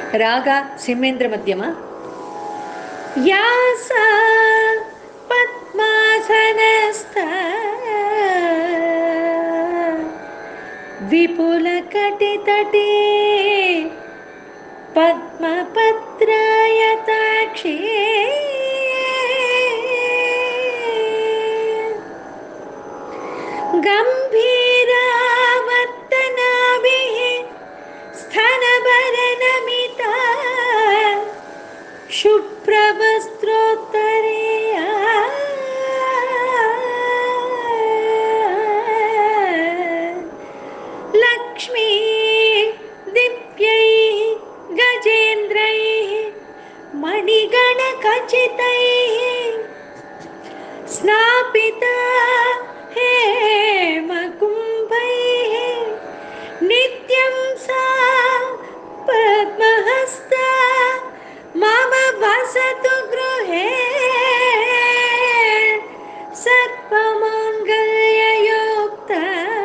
ರಾಗ ಸಿಂಹೇಂದ್ರ ಮಧ್ಯಮ ಯಾಸ ಪದ್ಮಾಸನಸ್ಥ ವಿಪುಲ ಕಟಿತಟೇ ಪದ್ಮಪತ್ರಾಯತಾಕ್ಷೇ गम्भीरावर्तनाभिः स्तनभरनमिता शुभ्रवस्त्रोत्तरेया लक्ष्मी दिव्यैः गजेन्द्रैः मणिगणखचितैः स्नापिता हेमकुम्भैः नित्यं सा पद्महस्ता मम वसतु गृहे सर्वमाङ्गल्ययुक्ता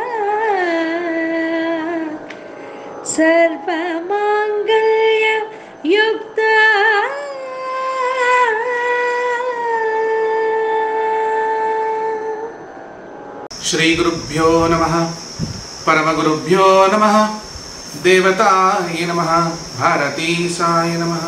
सर्वमाङ्गल्ययुक्ता ಶ್ರೀ ಗುರುಭ್ಯೋ ನಮಃ ಪರಮಗುರುಭ್ಯೋ ನಮಃ ದೇವತಾಯ ನಮಃ ಭಾರತೀ ಸಾಯ ನಮಃ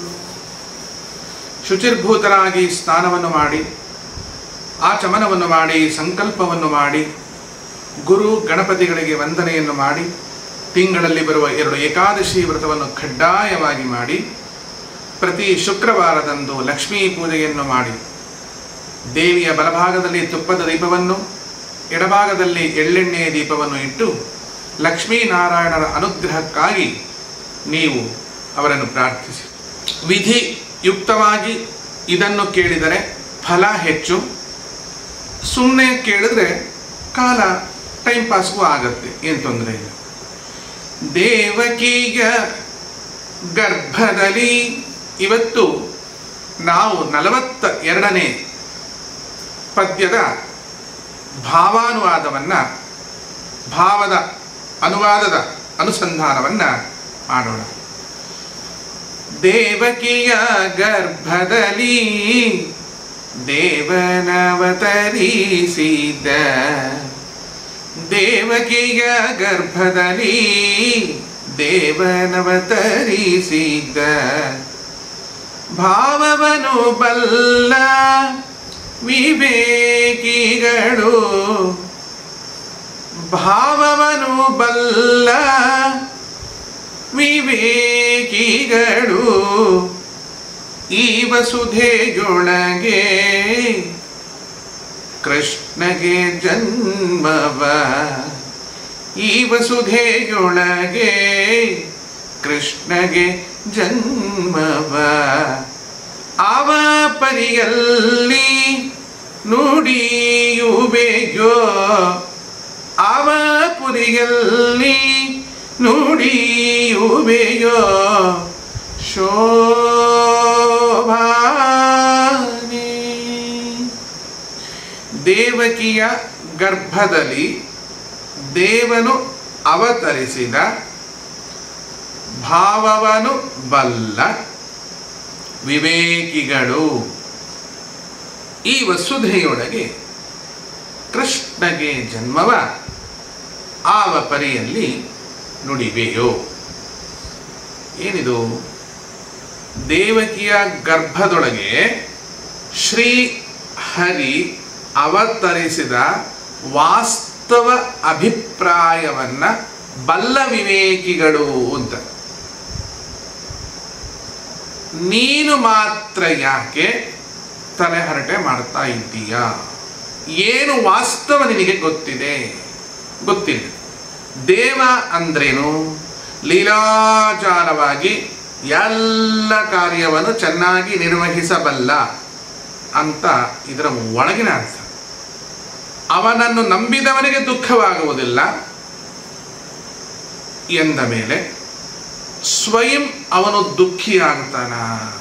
ಶುಚಿರ್ಭೂತರಾಗಿ ಸ್ನಾನವನ್ನು ಮಾಡಿ ಆಚಮನವನ್ನು ಮಾಡಿ ಸಂಕಲ್ಪವನ್ನು ಮಾಡಿ ಗುರು ಗಣಪತಿಗಳಿಗೆ ವಂದನೆಯನ್ನು ಮಾಡಿ ತಿಂಗಳಲ್ಲಿ ಬರುವ ಎರಡು ಏಕಾದಶಿ ವ್ರತವನ್ನು ಕಡ್ಡಾಯವಾಗಿ ಮಾಡಿ ಪ್ರತಿ ಶುಕ್ರವಾರದಂದು ಲಕ್ಷ್ಮೀ ಪೂಜೆಯನ್ನು ಮಾಡಿ ದೇವಿಯ ಬಲಭಾಗದಲ್ಲಿ ತುಪ್ಪದ ದೀಪವನ್ನು ಎಡಭಾಗದಲ್ಲಿ ಎಳ್ಳೆಣ್ಣೆಯ ದೀಪವನ್ನು ಇಟ್ಟು ಲಕ್ಷ್ಮೀನಾರಾಯಣರ ಅನುಗ್ರಹಕ್ಕಾಗಿ ನೀವು ಅವರನ್ನು ಪ್ರಾರ್ಥಿಸಿ ವಿಧಿಯುಕ್ತವಾಗಿ ಇದನ್ನು ಕೇಳಿದರೆ ಫಲ ಹೆಚ್ಚು ಸುಮ್ಮನೆ ಕೇಳಿದ್ರೆ ಕಾಲ ಟೈಮ್ ಪಾಸ್ಗೂ ಆಗತ್ತೆ ಏನು ತೊಂದರೆ ಇಲ್ಲ ದೇವಕಿಯ ಗರ್ಭದಲ್ಲಿ ಇವತ್ತು ನಾವು ನಲವತ್ತ ಎರಡನೇ ಪದ್ಯದ ಭಾವಾನುವಾದವನ್ನು ಭಾವದ ಅನುವಾದದ ಅನುಸಂಧಾನವನ್ನು ಮಾಡೋಣ ದೇವಕಿಯ ಗರ್ಭದಲ್ಲಿ ದೇವನವತರಿಸಿದ ದೇವಕಿಯ ಗರ್ಭದಲ್ಲಿ ದೇವನವತರಿಸಿದ ಭಾವವನು ಬಲ್ಲ ವಿವೇಕಿಗಳು ಭಾವವನು ಬಲ್ಲ ವಿವೇಕಿಗಳು ಈ ವಸುಧೆಯೊಳಗೆ ಕೃಷ್ಣಗೆ ಜನ್ಮವ ಈ ವಸುಧೆಯೊಳಗೆ ಕೃಷ್ಣಗೆ ಜನ್ಮವ ಆವ ಪರಿಯಲ್ಲಿ ನುಡಿಯುವೆಯೋ ಆವ ಪುರಿಯಲ್ಲಿ ನುಡಿಯುವೆಯೋ ಶೋಭಾನೆ ದೇವಕಿಯ ಗರ್ಭದಲ್ಲಿ ದೇವನು ಅವತರಿಸಿದ ಭಾವವನು ಬಲ್ಲ ವಿವೇಕಿಗಳು ಈ ವಸುಧೆಯೊಳಗೆ ಕೃಷ್ಣಗೆ ಜನ್ಮವ ಆವ ಪರಿಯಲ್ಲಿ ನುಡಿವೆಯೋ ಏನಿದು ದೇವಕಿಯ ಗರ್ಭದೊಳಗೆ ಶ್ರೀ ಹರಿ ಅವತರಿಸಿದ ವಾಸ್ತವ ಅಭಿಪ್ರಾಯವನ್ನ ಬಲ್ಲ ವಿವೇಕಿಗಳು ಅಂತ ನೀನು ಮಾತ್ರ ಯಾಕೆ ತಲೆಹರಟೆ ಮಾಡ್ತಾ ಇದ್ದೀಯಾ ಏನು ವಾಸ್ತವ ನಿನಗೆ ಗೊತ್ತಿದೆ ಗೊತ್ತಿಲ್ಲ ದೇವ ಅಂದ್ರೇನು ಲೀಲಾಚಾರವಾಗಿ ಎಲ್ಲ ಕಾರ್ಯವನ್ನು ಚೆನ್ನಾಗಿ ನಿರ್ವಹಿಸಬಲ್ಲ ಅಂತ ಇದರ ಒಳಗಿನ ಅರ್ಥ ಅವನನ್ನು ನಂಬಿದವನಿಗೆ ದುಃಖವಾಗುವುದಿಲ್ಲ ಎಂದ ಮೇಲೆ ಸ್ವಯಂ ಅವನು ದುಃಖಿಯಾಗ್ತಾನ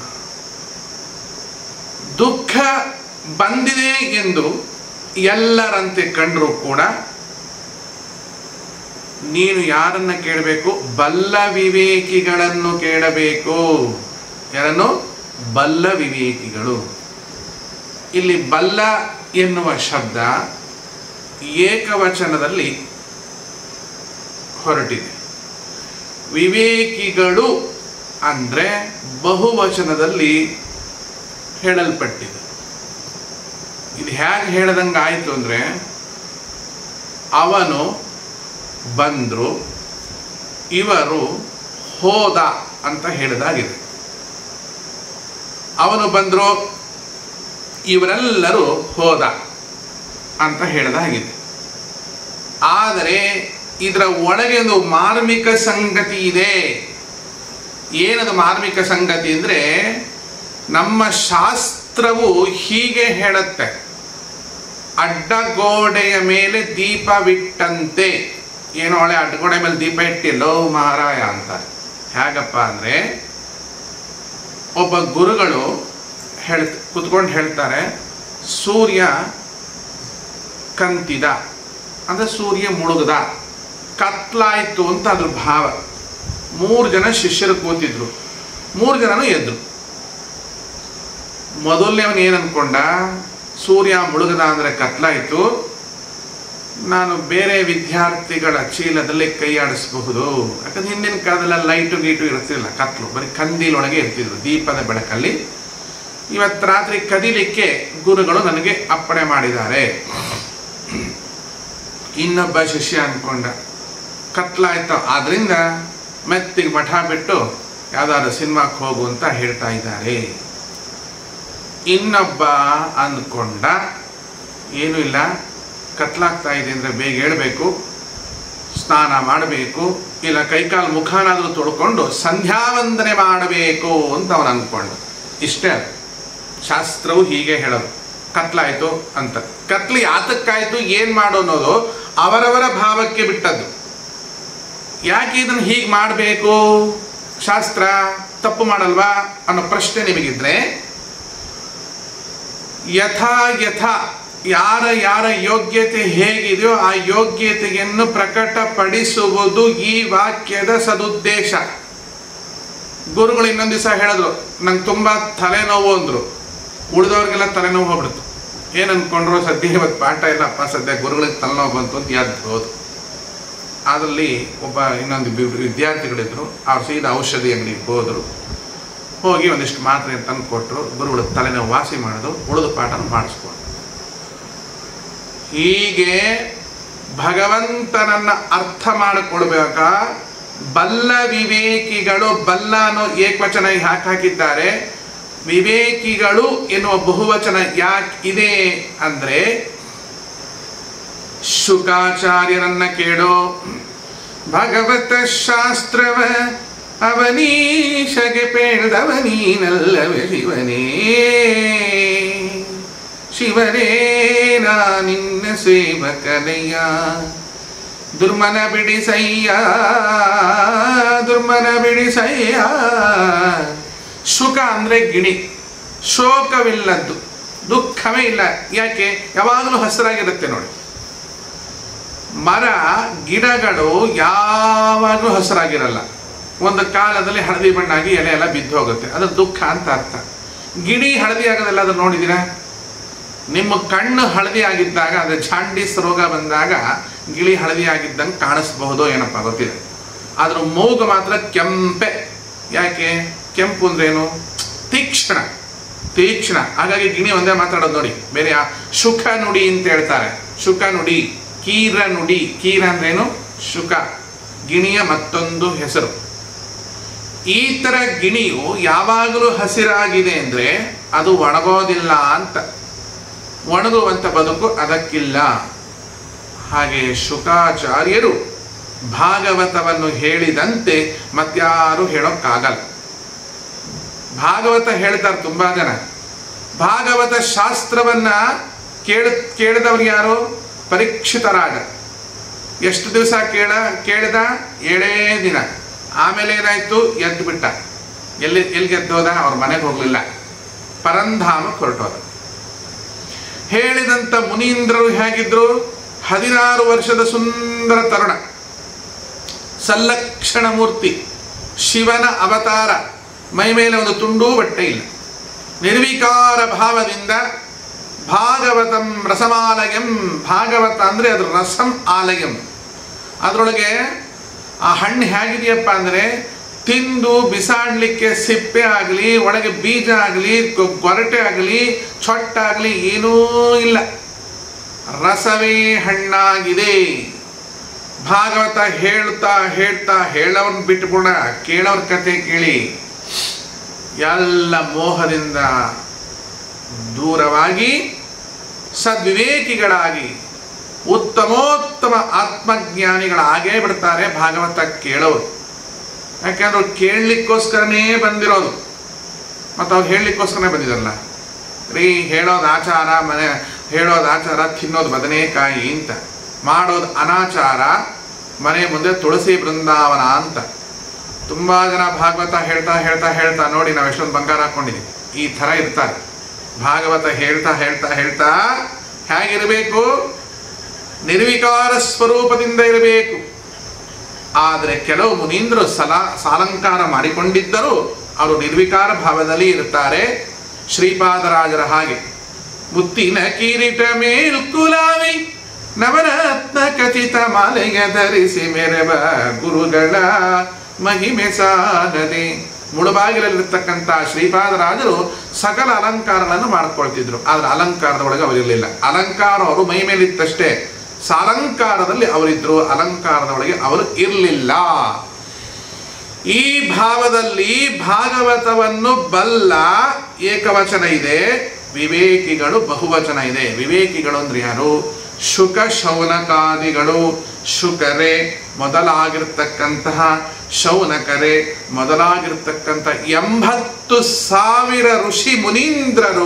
ದುಃಖ ಬಂದಿದೆ ಎಂದು ಎಲ್ಲರಂತೆ ಕಂಡರೂ ಕೂಡ ನೀನು ಯಾರನ್ನ ಕೇಳಬೇಕು ಬಲ್ಲ ವಿವೇಕಿಗಳನ್ನು ಕೇಳಬೇಕು ಯಾರನ್ನು ಬಲ್ಲ ವಿವೇಕಿಗಳು ಇಲ್ಲಿ ಬಲ್ಲ ಎನ್ನುವ ಶಬ್ದ ಏಕವಚನದಲ್ಲಿ ಹೊರಟಿದೆ ವಿವೇಕಿಗಳು ಅಂದರೆ ಬಹುವಚನದಲ್ಲಿ ಹೇಳಲ್ಪಟ್ಟಿದೆ ಇದು ಹೇಗೆ ಹೇಳ್ದಂಗೆ ಆಯಿತು ಅಂದರೆ ಅವನು ಬಂದರು ಇವರು ಹೋದ ಅಂತ ಹೇಳಿದಾಗಿದೆ ಅವನು ಬಂದರು ಇವರೆಲ್ಲರೂ ಹೋದ ಅಂತ ಹೇಳಿದಾಗಿದೆ ಆದರೆ ಇದರ ಒಳಗೆ ಒಂದು ಮಾರ್ಮಿಕ ಸಂಗತಿ ಇದೆ ಏನದು ಮಾರ್ಮಿಕ ಸಂಗತಿ ಅಂದರೆ ನಮ್ಮ ಶಾಸ್ತ್ರವು ಹೀಗೆ ಹೇಳುತ್ತೆ ಅಡ್ಡಗೋಡೆಯ ಮೇಲೆ ದೀಪವಿಟ್ಟಂತೆ ಏನೋ ಒಳ್ಳೆ ಅಡ್ಡಗೋಡೆ ಮೇಲೆ ದೀಪ ಇಟ್ಟಿಲ್ಲೋ ಮಹಾರಾಯ ಅಂತ ಹೇಗಪ್ಪ ಅಂದರೆ ಒಬ್ಬ ಗುರುಗಳು ಹೇಳ್ ಕುತ್ಕೊಂಡು ಹೇಳ್ತಾರೆ ಸೂರ್ಯ ಕಂತಿದ ಅಂದರೆ ಸೂರ್ಯ ಮುಳುಗದ ಕತ್ಲಾಯ್ತು ಅಂತ ಅದ್ರ ಭಾವ ಮೂರು ಜನ ಶಿಷ್ಯರು ಕೂತಿದ್ರು ಮೂರು ಜನನೂ ಎದ್ರು ಮೊದಲನೇವನು ಏನು ಅನ್ಕೊಂಡ ಸೂರ್ಯ ಮುಳುಗದ ಅಂದರೆ ಕತ್ಲಾಯಿತು ನಾನು ಬೇರೆ ವಿದ್ಯಾರ್ಥಿಗಳ ಚೀಲದಲ್ಲಿ ಕೈಯಾಡಿಸಬಹುದು ಯಾಕಂದ್ರೆ ಹಿಂದಿನ ಕಾಲದಲ್ಲಿ ಲೈಟು ಗೀಟು ಇರ್ತಿಲ್ಲ ಕತ್ಲು ಬರೀ ಕಂದೀಲೊಳಗೆ ಇರ್ತಿದ್ರು ದೀಪದ ಬೆಳಕಲ್ಲಿ ಇವತ್ತು ರಾತ್ರಿ ಕದಿಲಿಕ್ಕೆ ಗುರುಗಳು ನನಗೆ ಅಪ್ಪಣೆ ಮಾಡಿದ್ದಾರೆ ಇನ್ನೊಬ್ಬ ಶಿಷ್ಯ ಅನ್ಕೊಂಡ ಕತ್ಲಾಯ್ತು ಆದ್ರಿಂದ ಮೆತ್ತಿಗೆ ಮಠ ಬಿಟ್ಟು ಯಾವ್ದಾದ್ರು ಸಿನಿಮಾಕ್ಕೆ ಹೋಗು ಅಂತ ಹೇಳ್ತಾ ಇದ್ದಾರೆ ಇನ್ನೊಬ್ಬ ಅಂದ್ಕೊಂಡ ಏನೂ ಇಲ್ಲ ಕತ್ಲಾಗ್ತಾ ಇದೆ ಅಂದರೆ ಬೇಗ ಹೇಳಬೇಕು ಸ್ನಾನ ಮಾಡಬೇಕು ಇಲ್ಲ ಕೈಕಾಲು ಮುಖನಾದರೂ ತೊಳ್ಕೊಂಡು ಸಂಧ್ಯಾವಂದನೆ ಮಾಡಬೇಕು ಅಂತ ಅವನು ಅಂದ್ಕೊಂಡ ಇಷ್ಟೇ ಅದು. ಶಾಸ್ತ್ರವು ಹೀಗೆ ಹೇಳೋದು ಕತ್ಲಾಯ್ತು ಅಂತ ಕತ್ಲಿ ಯಾತಕ್ಕಾಯ್ತು ಏನು ಮಾಡು ಅನ್ನೋದು ಅವರವರ ಭಾವಕ್ಕೆ ಬಿಟ್ಟದ್ದು ಯಾಕೆ ಇದನ್ನು ಹೀಗೆ ಮಾಡಬೇಕು ಶಾಸ್ತ್ರ ತಪ್ಪು ಮಾಡಲ್ವಾ ಅನ್ನೋ ಪ್ರಶ್ನೆ ನಿಮಗಿದ್ರೆ ಯಥಾ ಯಥಾ ಯಾರ ಯಾರ ಯೋಗ್ಯತೆ ಹೇಗಿದೆಯೋ ಆ ಯೋಗ್ಯತೆಯನ್ನು ಪ್ರಕಟಪಡಿಸುವುದು ಈ ವಾಕ್ಯದ ಸದುದ್ದೇಶ ಗುರುಗಳು ಇನ್ನೊಂದು ದಿವಸ ಹೇಳಿದ್ರು ನಂಗೆ ತುಂಬ ತಲೆನೋವು ಅಂದರು ಉಳಿದವ್ರಿಗೆಲ್ಲ ತಲೆನೋವು ಹೋಗ್ಬಿಡ್ತು ಏನು ಅನ್ಕೊಂಡ್ರು ಸದ್ಯ ಇವತ್ತು ಪಾಠ ಇಲ್ಲಪ್ಪ ಸದ್ಯ ಗುರುಗಳಿಗೆ ತಲೆನೋವು ಬಂತು ಅಂತ ಯಾವ್ದು ಹೋದು ಅದರಲ್ಲಿ ಒಬ್ಬ ಇನ್ನೊಂದು ಇಬ್ಬಿಬ್ರು ವಿದ್ಯಾರ್ಥಿಗಳಿದ್ರು ಅವ್ರು ಸೀದಾ ಔಷಧಿ ಅಂಗಡಿಗೆ ಹೋದರು ಹೋಗಿ ಒಂದಿಷ್ಟು ಮಾತ್ರೆ ತಂದು ಕೊಟ್ಟರು ಗುರುಗಳು ತಲೆನೋವು ವಾಸಿ ಮಾಡೋದು ಉಳಿದ ಪಾಠನ ಮಾಡಿಸ್ಕೊಂಡು ಹೀಗೆ ಭಗವಂತನನ್ನ ಅರ್ಥ ಮಾಡಿಕೊಳ್ಬೇಕ ಬಲ್ಲ ವಿವೇಕಿಗಳು ಬಲ್ಲ ಅನ್ನೋ ಏಕವಚನ ಯಾಕೆ ಹಾಕಿದ್ದಾರೆ ವಿವೇಕಿಗಳು ಎನ್ನುವ ಬಹುವಚನ ಯಾಕೆ ಇದೆ ಅಂದ್ರೆ ಶುಕಾಚಾರ್ಯರನ್ನ ಕೇಳೋ ಭಗವತ ಶಾಸ್ತ್ರವ ಅವನೀಶಗೆ ಪೇಳ್ದವ ನೀನಲ್ಲವೇ ಶಿವನೇ ಶಿವನೇ ನಾ ನಿನ್ನ ಸೇವಕನಯ್ಯ ದುರ್ಮನ ಬಿಡಿಸಯ್ಯ ದುರ್ಮನ ಬಿಡಿಸಯ್ಯ ಶುಕ ಅಂದ್ರೆ ಗಿಣಿ ಶೋಕವಿಲ್ಲದ್ದು ದುಃಖವೇ ಇಲ್ಲ ಯಾಕೆ ಯಾವಾಗಲೂ ಹಸಿರಾಗಿರುತ್ತೆ ನೋಡಿ ಮರ ಗಿಡಗಳು ಯಾವಾಗಲೂ ಹಸಿರಾಗಿರಲ್ಲ ಒಂದು ಕಾಲದಲ್ಲಿ ಹಳದಿ ಬಣ್ಣಾಗಿ ಎಲೆ ಎಲ್ಲ ಬಿದ್ದು ಹೋಗುತ್ತೆ ಅದ್ರ ದುಃಖ ಅಂತ ಅರ್ಥ ಗಿಣಿ ಹಳದಿ ಆಗೋದೆಲ್ಲ ಅದು ನೋಡಿದ್ದೀರಾ ನಿಮ್ಮ ಕಣ್ಣು ಹಳದಿ ಆಗಿದ್ದಾಗ ಅಂದರೆ ಜಾಂಡೀಸ್ ರೋಗ ಬಂದಾಗ ಗಿಳಿ ಹಳದಿ ಆಗಿದ್ದಂಗೆ ಕಾಣಿಸ್ಬಹುದೋ ಏನಪ್ಪ ಗೊತ್ತಿಲ್ಲ ಆದ್ರೆ ಮೂಗು ಮಾತ್ರ ಕೆಂಪೆ ಯಾಕೆ ಕೆಂಪು ಅಂದ್ರೇನು ತೀಕ್ಷ್ಣ ತೀಕ್ಷ್ಣ ಹಾಗಾಗಿ ಗಿಣಿ ಒಂದೇ ಮಾತಾಡೋದು ನೋಡಿ ಬೇರೆ ಆ ಶುಕ ನುಡಿ ಅಂತ ಹೇಳ್ತಾರೆ ಶುಕ ನುಡಿ ಕೀರ ನುಡಿ ಕೀರ ಅಂದ್ರೇನು ಶುಕ ಗಿಣಿಯ ಮತ್ತೊಂದು ಹೆಸರು ಈ ಥರ ಗಿಣಿಯು ಯಾವಾಗಲೂ ಹಸಿರಾಗಿದೆ ಅಂದರೆ ಅದು ಒಣಗೋದಿಲ್ಲ ಅಂತ ಒಣಗುವಂಥ ಬದುಕು ಅದಕ್ಕಿಲ್ಲ ಹಾಗೆ ಶುಕಾಚಾರ್ಯರು ಭಾಗವತವನ್ನು ಹೇಳಿದಂತೆ ಮತ್ಯಾರು ಹೇಳೋಕ್ಕಾಗಲ್ಲ ಭಾಗವತ ಹೇಳ್ತಾರೆ ತುಂಬಾ ಜನ ಭಾಗವತ ಶಾಸ್ತ್ರವನ್ನ ಕೇಳ ಕೇಳಿದವ್ರು ಯಾರು ಪರೀಕ್ಷಿತ ರಾಜ ಎಷ್ಟು ದಿವಸ ಕೇಳ ಕೇಳಿದ ಏಳೇ ದಿನ ಆಮೇಲೆ ಏನಾಯ್ತು ಎದ್ದು ಬಿಟ್ಟ ಎಲ್ಲಿ ಎಲ್ಲಿಗೆ ಎದ್ದೋದ ಅವ್ರ ಮನೆಗೆ ಹೋಗಲಿಲ್ಲ ಪರಂಧಾಮಕ್ಕೆ ಹೊರಟೋದ ಹೇಳಿದಂಥ ಮುನೀಂದ್ರರು ಹೇಗಿದ್ರು ಹದಿನಾರು ವರ್ಷದ ಸುಂದರ ತರುಣ ಸಲ್ಲಕ್ಷಣ ಮೂರ್ತಿ ಶಿವನ ಅವತಾರ ಮೈ ಮೇಲೆ ಒಂದು ತುಂಡೂ ಬಟ್ಟೆ ಇಲ್ಲ ನಿರ್ವಿಕಾರ ಭಾವದಿಂದ ಭಾಗವತಂ ರಸಮಾಲಯಂ ಭಾಗವತ ಅಂದರೆ ಅದ್ರ ರಸಂ ಆಲಯಂ ಅದರೊಳಗೆ ಆ ಹಣ್ಣು ಹೇಗಿದೆಯಪ್ಪ ಅಂದರೆ ತಿಂದು ಬಿಸಾಡಲಿಕ್ಕೆ ಸಿಪ್ಪೆ ಆಗಲಿ ಒಳಗೆ ಬೀಜ ಆಗಲಿ ಗೊರಟೆ ಆಗಲಿ ಚೊಟ್ಟಾಗಲಿ ಏನೂ ಇಲ್ಲ ರಸವೇ ಹಣ್ಣಾಗಿದೆ ಭಾಗವತ ಹೇಳ್ತಾ ಹೇಳ್ತಾ ಹೇಳೋರ್ನ ಬಿಟ್ಟುಬಿಡ ಕೇಳೋರ್ ಕತೆ ಕೇಳಿ ಎಲ್ಲ ಮೋಹದಿಂದ ದೂರವಾಗಿ ಸದ್ವಿವೇಕಿಗಳಾಗಿ ಉತ್ತಮೋತ್ತಮ ಆತ್ಮಜ್ಞಾನಿಗಳಾಗೇ ಬಿಡ್ತಾರೆ ಭಾಗವತ ಕೇಳೋರು ಯಾಕೆಂದ್ರೆ ಅವ್ರು ಕೇಳಲಿಕ್ಕೋಸ್ಕರನೇ ಬಂದಿರೋದು ಮತ್ತು ಅವ್ರು ಹೇಳಲಿಕ್ಕೋಸ್ಕರನೇ ಬಂದಿರಲ್ಲ ರೀ ಹೇಳೋದು ಆಚಾರ ಮನೆ ಹೇಳೋದು ಆಚಾರ ತಿನ್ನೋದು ಬದನೆಕಾಯಿ ಅಂತ ಮಾಡೋದು ಅನಾಚಾರ ಮನೆ ಮುಂದೆ ತುಳಸಿ ಬೃಂದಾವನ ಅಂತ ತುಂಬ ಜನ ಭಾಗವತ ಹೇಳ್ತಾ ಹೇಳ್ತಾ ಹೇಳ್ತಾ ನೋಡಿ ನಾವು ಎಷ್ಟೊಂದು ಬಂಗಾರ ಹಾಕ್ಕೊಂಡಿದ್ದೀವಿ ಈ ಥರ ಇರ್ತಾರೆ ಭಾಗವತ ಹೇಳ್ತಾ ಹೇಳ್ತಾ ಹೇಳ್ತಾ ಹೇಗಿರಬೇಕು ನಿರ್ವಿಕಾರ ಸ್ವರೂಪದಿಂದ ಇರಬೇಕು ಆದರೆ ಕೆಲವು ಮುನೀಂದ್ರರು ಸಲ ಸಾಲಂಕಾರ ಮಾಡಿಕೊಂಡಿದ್ದರೂ ಅವರು ನಿರ್ವಿಕಾರ ಭಾವದಲ್ಲಿ ಇರುತ್ತಾರೆ ಶ್ರೀಪಾದರಾಜರ ಹಾಗೆ ಮುತ್ತಿನ ಕಿರೀಟ ಮೇಲ್ಕುಲಾವಿ ನವರತ್ನ ಖಚಿತ ಮಾಲೆಯ ಧರಿಸಿ ಮೆರವ ಗುರುಗಳ ಮಹಿಮೆ ಸಾಗದೆ ಮುಳುಬಾಗಿಲಲ್ಲಿರ್ತಕ್ಕಂಥ ಶ್ರೀಪಾದರಾಜರು ಸಕಲ ಅಲಂಕಾರಗಳನ್ನು ಮಾಡ್ಕೊಳ್ತಿದ್ರು ಆದ್ರೆ ಅಲಂಕಾರದ ಒಳಗೆ ಅವರಿರಲಿಲ್ಲ ಅಲಂಕಾರ ಅವರು ಮೈ ಮೇಲಿತ್ತಷ್ಟೇ ಸಾಲಂಕಾರದಲ್ಲಿ ಅವರಿದ್ರು ಅಲಂಕಾರದ ಒಳಗೆ ಅವರು ಇರಲಿಲ್ಲ ಈ ಭಾವದಲ್ಲಿ ಭಾಗವತವನ್ನು ಬಲ್ಲ ಏಕವಚನ ಇದೆ ವಿವೇಕಿಗಳು ಬಹುವಚನ ಇದೆ ವಿವೇಕಿಗಳು ಅಂದ್ರೆ ಯಾರು ಶುಕ ಶೌನಕಾದಿಗಳು ಶುಕರೆ ಮೊದಲಾಗಿರ್ತಕ್ಕಂತಹ ಶೌನಕರೆ ಮೊದಲಾಗಿರ್ತಕ್ಕಂಥ ಎಂಬತ್ತು ಸಾವಿರ ಋಷಿ ಮುನೀಂದ್ರರು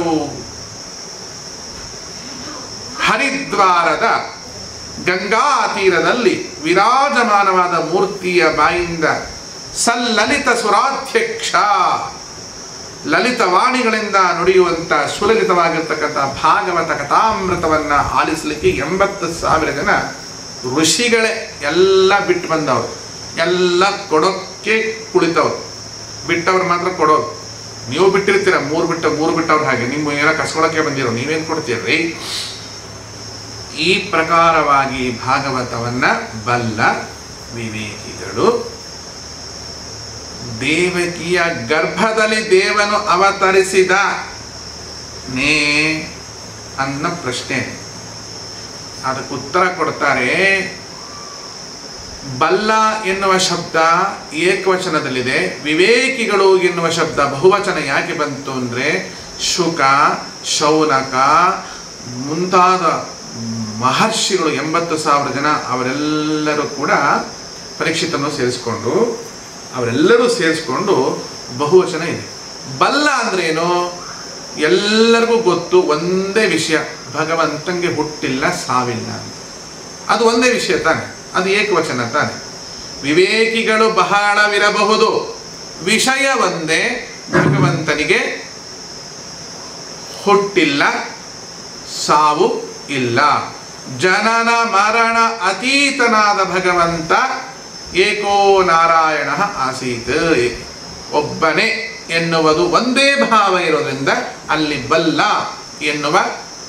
ಹರಿದ್ವಾರದ ಗಂಗಾ ತೀರದಲ್ಲಿ ವಿರಾಜಮಾನವಾದ ಮೂರ್ತಿಯ ಬಾಯಿಂದ ಸಲ್ಲಲಿತ ಸುರಾಧ್ಯಕ್ಷ ಲಲಿತ ವಾಣಿಗಳಿಂದ ನುಡಿಯುವಂಥ ಸುಲಲಿತವಾಗಿರ್ತಕ್ಕಂಥ ಭಾಗವತ ಕಥಾಮೃತವನ್ನ ಆಲಿಸಲಿಕ್ಕೆ ಎಂಬತ್ತು ಸಾವಿರ ಜನ ಋಷಿಗಳೇ ಎಲ್ಲ ಬಿಟ್ಟು ಬಂದವರು ಎಲ್ಲ ಕೊಡೋಕ್ಕೆ ಕುಳಿತವ್ರು ಬಿಟ್ಟವ್ರು ಮಾತ್ರ ಕೊಡೋರು ನೀವು ಬಿಟ್ಟಿರ್ತೀರ ಮೂರು ಬಿಟ್ಟ ಮೂರು ಬಿಟ್ಟವ್ರು ಹಾಗೆ ನಿಮ್ಮ ಏನೋ ಕಸ್ಕೊಳಕ್ಕೆ ಬಂದಿರೋ ನೀವೇನು ಕೊಡ್ತೀರ್ರಿ ಈ ಪ್ರಕಾರವಾಗಿ ಭಾಗವತವನ್ನ ಬಲ್ಲ ವಿವೇಕಿಗಳು ದೇವಕಿಯ ಗರ್ಭದಲ್ಲಿ ದೇವನು ಅವತರಿಸಿದ ನೇ ಅನ್ನ ಪ್ರಶ್ನೆ ಅದಕ್ಕೆ ಉತ್ತರ ಕೊಡ್ತಾರೆ ಬಲ್ಲ ಎನ್ನುವ ಶಬ್ದ ಏಕವಚನದಲ್ಲಿದೆ ವಿವೇಕಿಗಳು ಎನ್ನುವ ಶಬ್ದ ಬಹುವಚನ ಯಾಕೆ ಬಂತು ಅಂದರೆ ಶುಕ ಶೌನಕ ಮುಂತಾದ ಮಹರ್ಷಿಗಳು ಎಂಬತ್ತು ಸಾವಿರ ಜನ ಅವರೆಲ್ಲರೂ ಕೂಡ ಪರೀಕ್ಷಿತನ್ನು ಸೇರಿಸ್ಕೊಂಡು ಅವರೆಲ್ಲರೂ ಸೇರಿಸ್ಕೊಂಡು ಬಹುವಚನ ಇದೆ ಬಲ್ಲ ಅಂದ್ರೇನು ಎಲ್ಲರಿಗೂ ಗೊತ್ತು ಒಂದೇ ವಿಷಯ ಭಗವಂತಂಗೆ ಹುಟ್ಟಿಲ್ಲ ಸಾವಿಲ್ಲ ಅಂತ ಅದು ಒಂದೇ ವಿಷಯ ತಾನೆ ಅದು ಏಕವಚನ ತಾನೆ ವಿವೇಕಿಗಳು ಬಹಳವಿರಬಹುದು ವಿಷಯ ಒಂದೇ ಭಗವಂತನಿಗೆ ಹುಟ್ಟಿಲ್ಲ ಸಾವು ಇಲ್ಲ ಜನನ ಮರಣ ಅತೀತನಾದ ಭಗವಂತ ಏಕೋ ನಾರಾಯಣ ಆಸೀತ್ ಒಬ್ಬನೇ ಎನ್ನುವುದು ಒಂದೇ ಭಾವ ಇರೋದ್ರಿಂದ ಅಲ್ಲಿ ಬಲ್ಲ ಎನ್ನುವ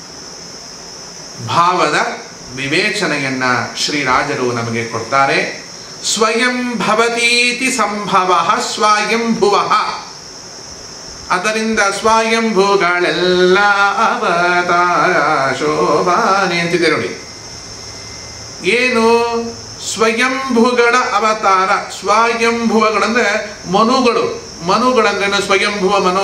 ಭಾವದ ವಿವೇಚನೆಯನ್ನ ಶ್ರೀರಾಜರು ನಮಗೆ ಕೊಡ್ತಾರೆ ಸ್ವಯಂ ಭವತೀತಿ ಸಂಭವ ಸ್ವಯಂಭುವ ಅದರಿಂದ ಸ್ವಯಂಭುಗಳೆಲ್ಲ ಅವತಾರ ಶೋಭಾನೆ ಅಂತಿದೆ ನೋಡಿ ಏನು ಸ್ವಯಂಭುಗಳ ಅವತಾರ ಸ್ವಯಂಭುವಗಳಂದ್ರೆ ಮನುಗಳು ಮನುಗಳಂದ್ರೇನು ಸ್ವಯಂಭುವ ಮನು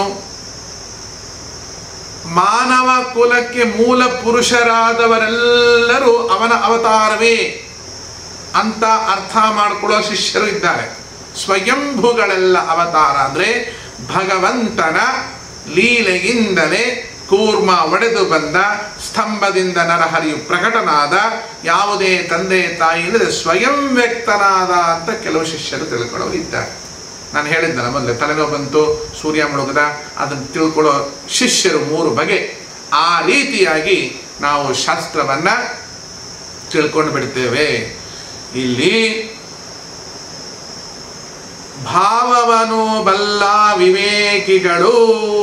ಮಾನವ ಕುಲಕ್ಕೆ ಮೂಲ ಪುರುಷರಾದವರೆಲ್ಲರೂ ಅವನ ಅವತಾರವೇ ಅಂತ ಅರ್ಥ ಮಾಡಿಕೊಳ್ಳೋ ಶಿಷ್ಯರು ಇದ್ದಾರೆ ಸ್ವಯಂಭುಗಳೆಲ್ಲ ಅವತಾರ ಅಂದ್ರೆ ಭಗವಂತನ ಲೀಲೆಯಿಂದಲೇ ಕೂರ್ಮ ಒಡೆದು ಬಂದ ಸ್ತಂಭದಿಂದ ನರಹರಿಯು ಪ್ರಕಟನಾದ ಯಾವುದೇ ತಂದೆ ತಾಯಿ ಇಲ್ಲದೆ ಸ್ವಯಂ ವ್ಯಕ್ತನಾದ ಅಂತ ಕೆಲವು ಶಿಷ್ಯರು ತಿಳ್ಕೊಳ್ಳೋರು ಇದ್ದಾರೆ ನಾನು ಹೇಳಿದ್ದಲ್ಲ ಮೊದಲೇ ತಲೆನೋವು ಬಂತು ಸೂರ್ಯ ಮುಳುಗದ ಅದನ್ನು ತಿಳ್ಕೊಳ್ಳೋ ಶಿಷ್ಯರು ಮೂರು ಬಗೆ ಆ ರೀತಿಯಾಗಿ ನಾವು ಶಾಸ್ತ್ರವನ್ನ ತಿಳ್ಕೊಂಡು ಬಿಡ್ತೇವೆ ಇಲ್ಲಿ ಭಾವವನು ಬಲ್ಲ ವಿವೇಕಿಗಳು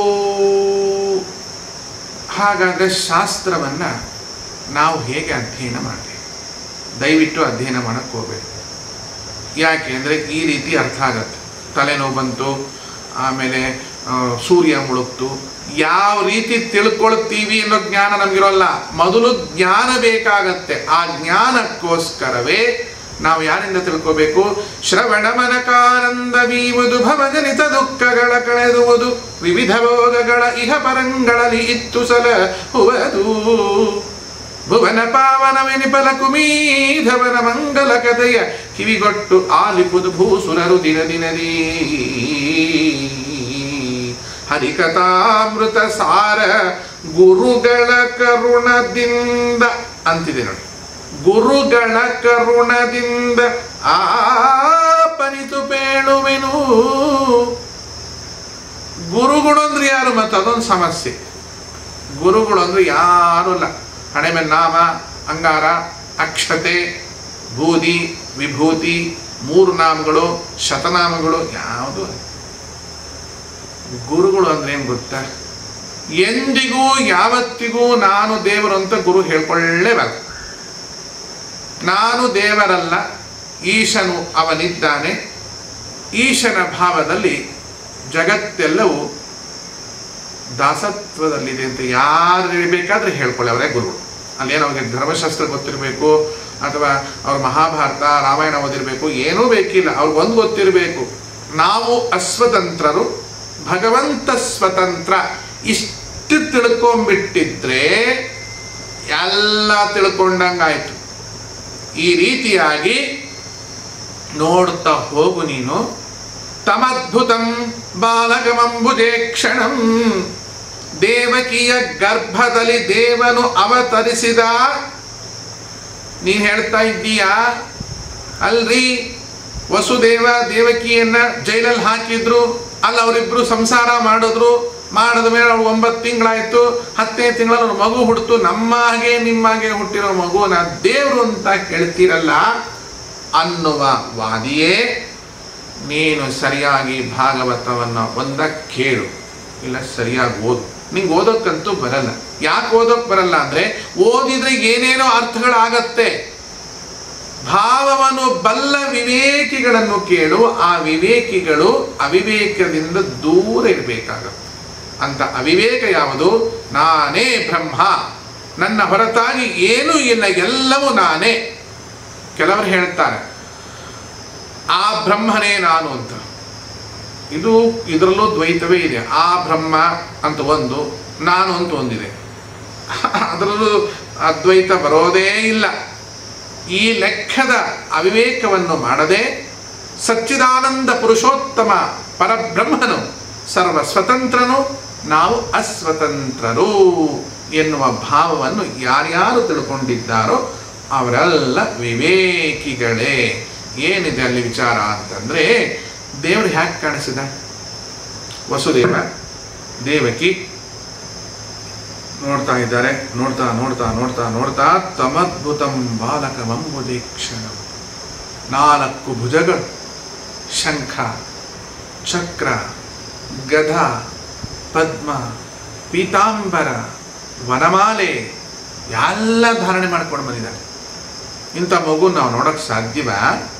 ಹಾಗಾದ್ರೆ ಶಾಸ್ತ್ರವನ್ನ ನಾವು ಹೇಗೆ ಅಧ್ಯಯನ ಮಾಡಬೇಕು ದಯವಿಟ್ಟು ಅಧ್ಯಯನ ಮಾಡಕ್ಕೆ ಹೋಗ್ಬೇಕು ಯಾಕೆ ಅಂದರೆ ಈ ರೀತಿ ಅರ್ಥ ಆಗತ್ತೆ ತಲೆನೋವು ಬಂತು ಆಮೇಲೆ ಆ, ಸೂರ್ಯ ಮುಳುಗ್ತು ಯಾವ ರೀತಿ ತಿಳ್ಕೊಳ್ತೀವಿ ಅನ್ನೋ ಜ್ಞಾನ ನಮಗಿರೋಲ್ಲ ಮೊದಲು ಜ್ಞಾನ ಬೇಕಾಗತ್ತೆ ಆ ಜ್ಞಾನಕ್ಕೋಸ್ಕರವೇ ನಾವು ಯಾರಿಂದ ತಿಳ್ಕೋಬೇಕು ಶ್ರವಣ ಮನಕಾನಂದ ಬೀವುದು ಭವಜನಿತ ದುಃಖಗಳ ಕಳೆದುವುದು ವಿವಿಧ ಭೋಗಗಳ ಇಹ ಪರಂಗಳಲ್ಲಿ ಇತ್ತು ಸಲ ಹುವದು ಭುವನ ಪಾವನ ವಿನಿಪಲ ಕುಮೀಧವನ ಮಂಗಲ ಕಥೆಯ ಕಿವಿಗೊಟ್ಟು ಆಲಿಪುದು ಭೂಸುರರು ದಿನ ದಿನದೀ ಹರಿಕಥಾಮೃತ ಸಾರ ಗುರುಗಳ ಕರುಣದಿಂದ ಅಂತಿದೆ ನೋಡಿ ಗುರುಗಳ ಕರುಣದಿಂದ ಆಪನಿತು ಪೇಳುವೆನು ಗುರುಗಳು ಅಂದ್ರೆ ಯಾರು ಮತ್ತೆ ಅದೊಂದು ಸಮಸ್ಯೆ ಗುರುಗಳು ಅಂದ್ರೆ ಯಾರು ಇಲ್ಲ ಹಣೆ ಮೇಲೆ ನಾಮ ಅಂಗಾರ ಅಕ್ಷತೆ ಬೂದಿ ವಿಭೂತಿ ಮೂರು ನಾಮಗಳು ಶತನಾಮಗಳು ಯಾವುದು ಗುರುಗಳು ಅಂದ್ರೆ ಏನು ಗೊತ್ತಾ ಎಂದಿಗೂ ಯಾವತ್ತಿಗೂ ನಾನು ದೇವರು ಅಂತ ಗುರು ಹೇಳ್ಕೊಳ್ಳೇಬಾರದು ನಾನು ದೇವರಲ್ಲ ಈಶನು ಅವನಿದ್ದಾನೆ ಈಶನ ಭಾವದಲ್ಲಿ ಜಗತ್ತೆಲ್ಲವೂ ದಾಸತ್ವದಲ್ಲಿದೆ ಅಂತ ಯಾರು ಬೇಕಾದ್ರೆ ಹೇಳ್ಕೊಳ್ಳಿ ಅವರೇ ಗುರುಗಳು ಅಲ್ಲೇನು ಅವ್ರಿಗೆ ಧರ್ಮಶಾಸ್ತ್ರ ಗೊತ್ತಿರಬೇಕು ಅಥವಾ ಅವ್ರ ಮಹಾಭಾರತ ರಾಮಾಯಣ ಓದಿರಬೇಕು ಏನೂ ಬೇಕಿಲ್ಲ ಅವ್ರಿಗೆ ಒಂದು ಗೊತ್ತಿರಬೇಕು ನಾವು ಅಸ್ವತಂತ್ರರು ಭಗವಂತ ಸ್ವತಂತ್ರ ಇಷ್ಟು ತಿಳ್ಕೊಂಬಿಟ್ಟಿದ್ರೆ ಎಲ್ಲ ತಿಳ್ಕೊಂಡಂಗಾಯ್ತು ಈ ರೀತಿಯಾಗಿ ನೋಡ್ತಾ ಹೋಗು ನೀನು ತಮದ್ಭುತಂ ಬಾಲಕಮಂಬುಜೇ ಕ್ಷಣಂ ದೇವಕಿಯ ಗರ್ಭದಲ್ಲಿ ದೇವನು ಅವತರಿಸಿದ ನೀನ್ ಹೇಳ್ತಾ ಇದ್ದೀಯಾ ಅಲ್ರಿ ವಸುದೇವ ದೇವಕಿಯನ್ನ ಜೈಲಲ್ಲಿ ಹಾಕಿದ್ರು ಅಲ್ಲಿ ಅವರಿಬ್ರು ಸಂಸಾರ ಮಾಡಿದ್ರು ಮಾಡಿದ ಮೇಲೆ ಅವ್ರು ಒಂಬತ್ತು ತಿಂಗಳಾಯ್ತು ಹತ್ತನೇ ತಿಂಗಳಲ್ಲಿ ಅವ್ರ ಮಗು ಹುಡ್ತು ನಮ್ಮ ಹಾಗೆ ನಿಮ್ಮ ಹಾಗೆ ಹುಟ್ಟಿರೋ ಮಗುನ ದೇವರು ಅಂತ ಹೇಳ್ತೀರಲ್ಲ ಅನ್ನುವ ವಾದಿಯೇ ನೀನು ಸರಿಯಾಗಿ ಭಾಗವತವನ್ನು ಒಂದ ಕೇಳು ಇಲ್ಲ ಸರಿಯಾಗಿ ಓದು ನಿಂಗೆ ಓದೋಕ್ಕಂತೂ ಬರಲ್ಲ ಯಾಕೆ ಓದೋಕ್ ಬರಲ್ಲ ಅಂದ್ರೆ ಓದಿದ್ರೆ ಏನೇನೋ ಅರ್ಥಗಳಾಗತ್ತೆ ಭಾವವನ್ನು ಬಲ್ಲ ವಿವೇಕಿಗಳನ್ನು ಕೇಳು ಆ ವಿವೇಕಿಗಳು ಅವಿವೇಕದಿಂದ ದೂರ ಇರಬೇಕಾಗತ್ತೆ ಅಂತ ಅವಿವೇಕ ಯಾವುದು ನಾನೇ ಬ್ರಹ್ಮ ನನ್ನ ಹೊರತಾಗಿ ಏನೂ ಇಲ್ಲ ಎಲ್ಲವೂ ನಾನೇ ಕೆಲವರು ಹೇಳ್ತಾರೆ ಆ ಬ್ರಹ್ಮನೇ ನಾನು ಅಂತ ಇದು ಇದರಲ್ಲೂ ದ್ವೈತವೇ ಇದೆ ಆ ಬ್ರಹ್ಮ ಅಂತ ಒಂದು ನಾನು ಅಂತ ಒಂದಿದೆ ಅದರಲ್ಲೂ ಅದ್ವೈತ ಬರೋದೇ ಇಲ್ಲ ಈ ಲೆಕ್ಕದ ಅವಿವೇಕವನ್ನು ಮಾಡದೆ ಸಚ್ಚಿದಾನಂದ ಪುರುಷೋತ್ತಮ ಪರಬ್ರಹ್ಮನು ಸರ್ವ ಸ್ವತಂತ್ರನು ನಾವು ಅಸ್ವತಂತ್ರರು ಎನ್ನುವ ಭಾವವನ್ನು ಯಾರ್ಯಾರು ತಿಳ್ಕೊಂಡಿದ್ದಾರೋ ಅವರೆಲ್ಲ ವಿವೇಕಿಗಳೇ ಏನಿದೆ ಅಲ್ಲಿ ವಿಚಾರ ಅಂತಂದ್ರೆ ದೇವರು ಹ್ಯಾಕೆ ಕಾಣಿಸಿದ ವಸುದೇವ ದೇವಕಿ ನೋಡ್ತಾ ಇದ್ದಾರೆ ನೋಡ್ತಾ ನೋಡ್ತಾ ನೋಡ್ತಾ ನೋಡ್ತಾ ತಮದ್ಭುತಂ ಬಾಲಕಮಂಬುದೀಕ್ಷಣ ನಾಲ್ಕು ಭುಜಗಳು ಶಂಖ ಚಕ್ರ ಗದ ಪದ್ಮ ಪೀತಾಂಬರ ವನಮಾಲೆ ಎಲ್ಲ ಧಾರಣೆ ಮಾಡ್ಕೊಂಡು ಬಂದಿದ್ದಾರೆ ಇಂಥ ಮಗು ನಾವು ನೋಡಕ್ ಸಾಧ್ಯವ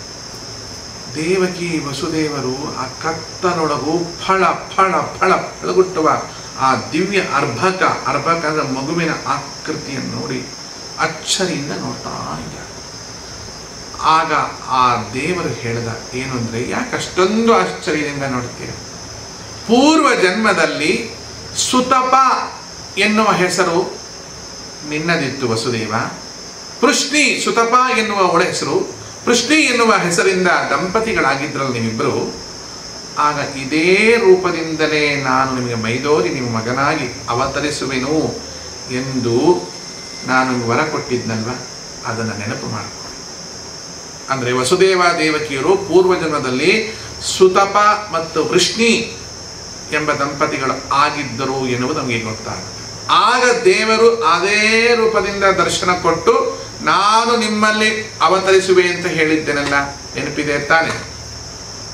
ದೇವಕಿ ವಸುದೇವರು ಆ ಕತ್ತನೊಳಗು ಫಳ ಫಳ ಫಳ ಫಳಗುಟ್ಟುವ ಆ ದಿವ್ಯ ಅರ್ಭಕ ಅರ್ಭಕ ಅಂದ್ರೆ ಮಗುವಿನ ಆಕೃತಿಯನ್ನು ನೋಡಿ ಅಚ್ಚರಿಯಿಂದ ನೋಡ್ತಾ ಇದ್ದಾರೆ ಆಗ ಆ ದೇವರು ಹೇಳಿದ ಏನು ಅಂದ್ರೆ ಯಾಕೆ ಅಷ್ಟೊಂದು ಆಶ್ಚರ್ಯದಿಂದ ನೋಡ್ತೀರ ಪೂರ್ವ ಜನ್ಮದಲ್ಲಿ ಸುತಪ ಎನ್ನುವ ಹೆಸರು ನಿನ್ನದಿತ್ತು ವಸುದೇವ ಪೃಷ್ಣಿ ಸುತಪ ಎನ್ನುವ ಒಳ ಹೆಸರು ಪೃಷ್ಣಿ ಎನ್ನುವ ಹೆಸರಿಂದ ದಂಪತಿಗಳಾಗಿದ್ರಲ್ಲ ನೀವಿಬ್ಬರು ಆಗ ಇದೇ ರೂಪದಿಂದಲೇ ನಾನು ನಿಮಗೆ ಮೈದೋರಿ ನಿಮ್ಮ ಮಗನಾಗಿ ಅವತರಿಸುವೆನು ಎಂದು ನಾನು ನಿಮ್ಗೆ ವರ ಕೊಟ್ಟಿದ್ನಲ್ವ ಅದನ್ನು ನೆನಪು ಮಾಡಿಕೊಳ್ಳಿ ಅಂದರೆ ವಸುದೇವ ದೇವಕಿಯರು ಪೂರ್ವಜನ್ಮದಲ್ಲಿ ಸುತಪ ಮತ್ತು ವೃಷ್ಣಿ ಎಂಬ ದಂಪತಿಗಳು ಆಗಿದ್ದರು ಎನ್ನುವುದು ನಮಗೆ ಗೊತ್ತಾಗುತ್ತೆ ಆಗ ದೇವರು ಅದೇ ರೂಪದಿಂದ ದರ್ಶನ ಕೊಟ್ಟು ನಾನು ನಿಮ್ಮಲ್ಲಿ ಅವತರಿಸುವೆ ಅಂತ ಹೇಳಿದ್ದೇನಲ್ಲ ನೆನಪಿದೆ ತಾನೆ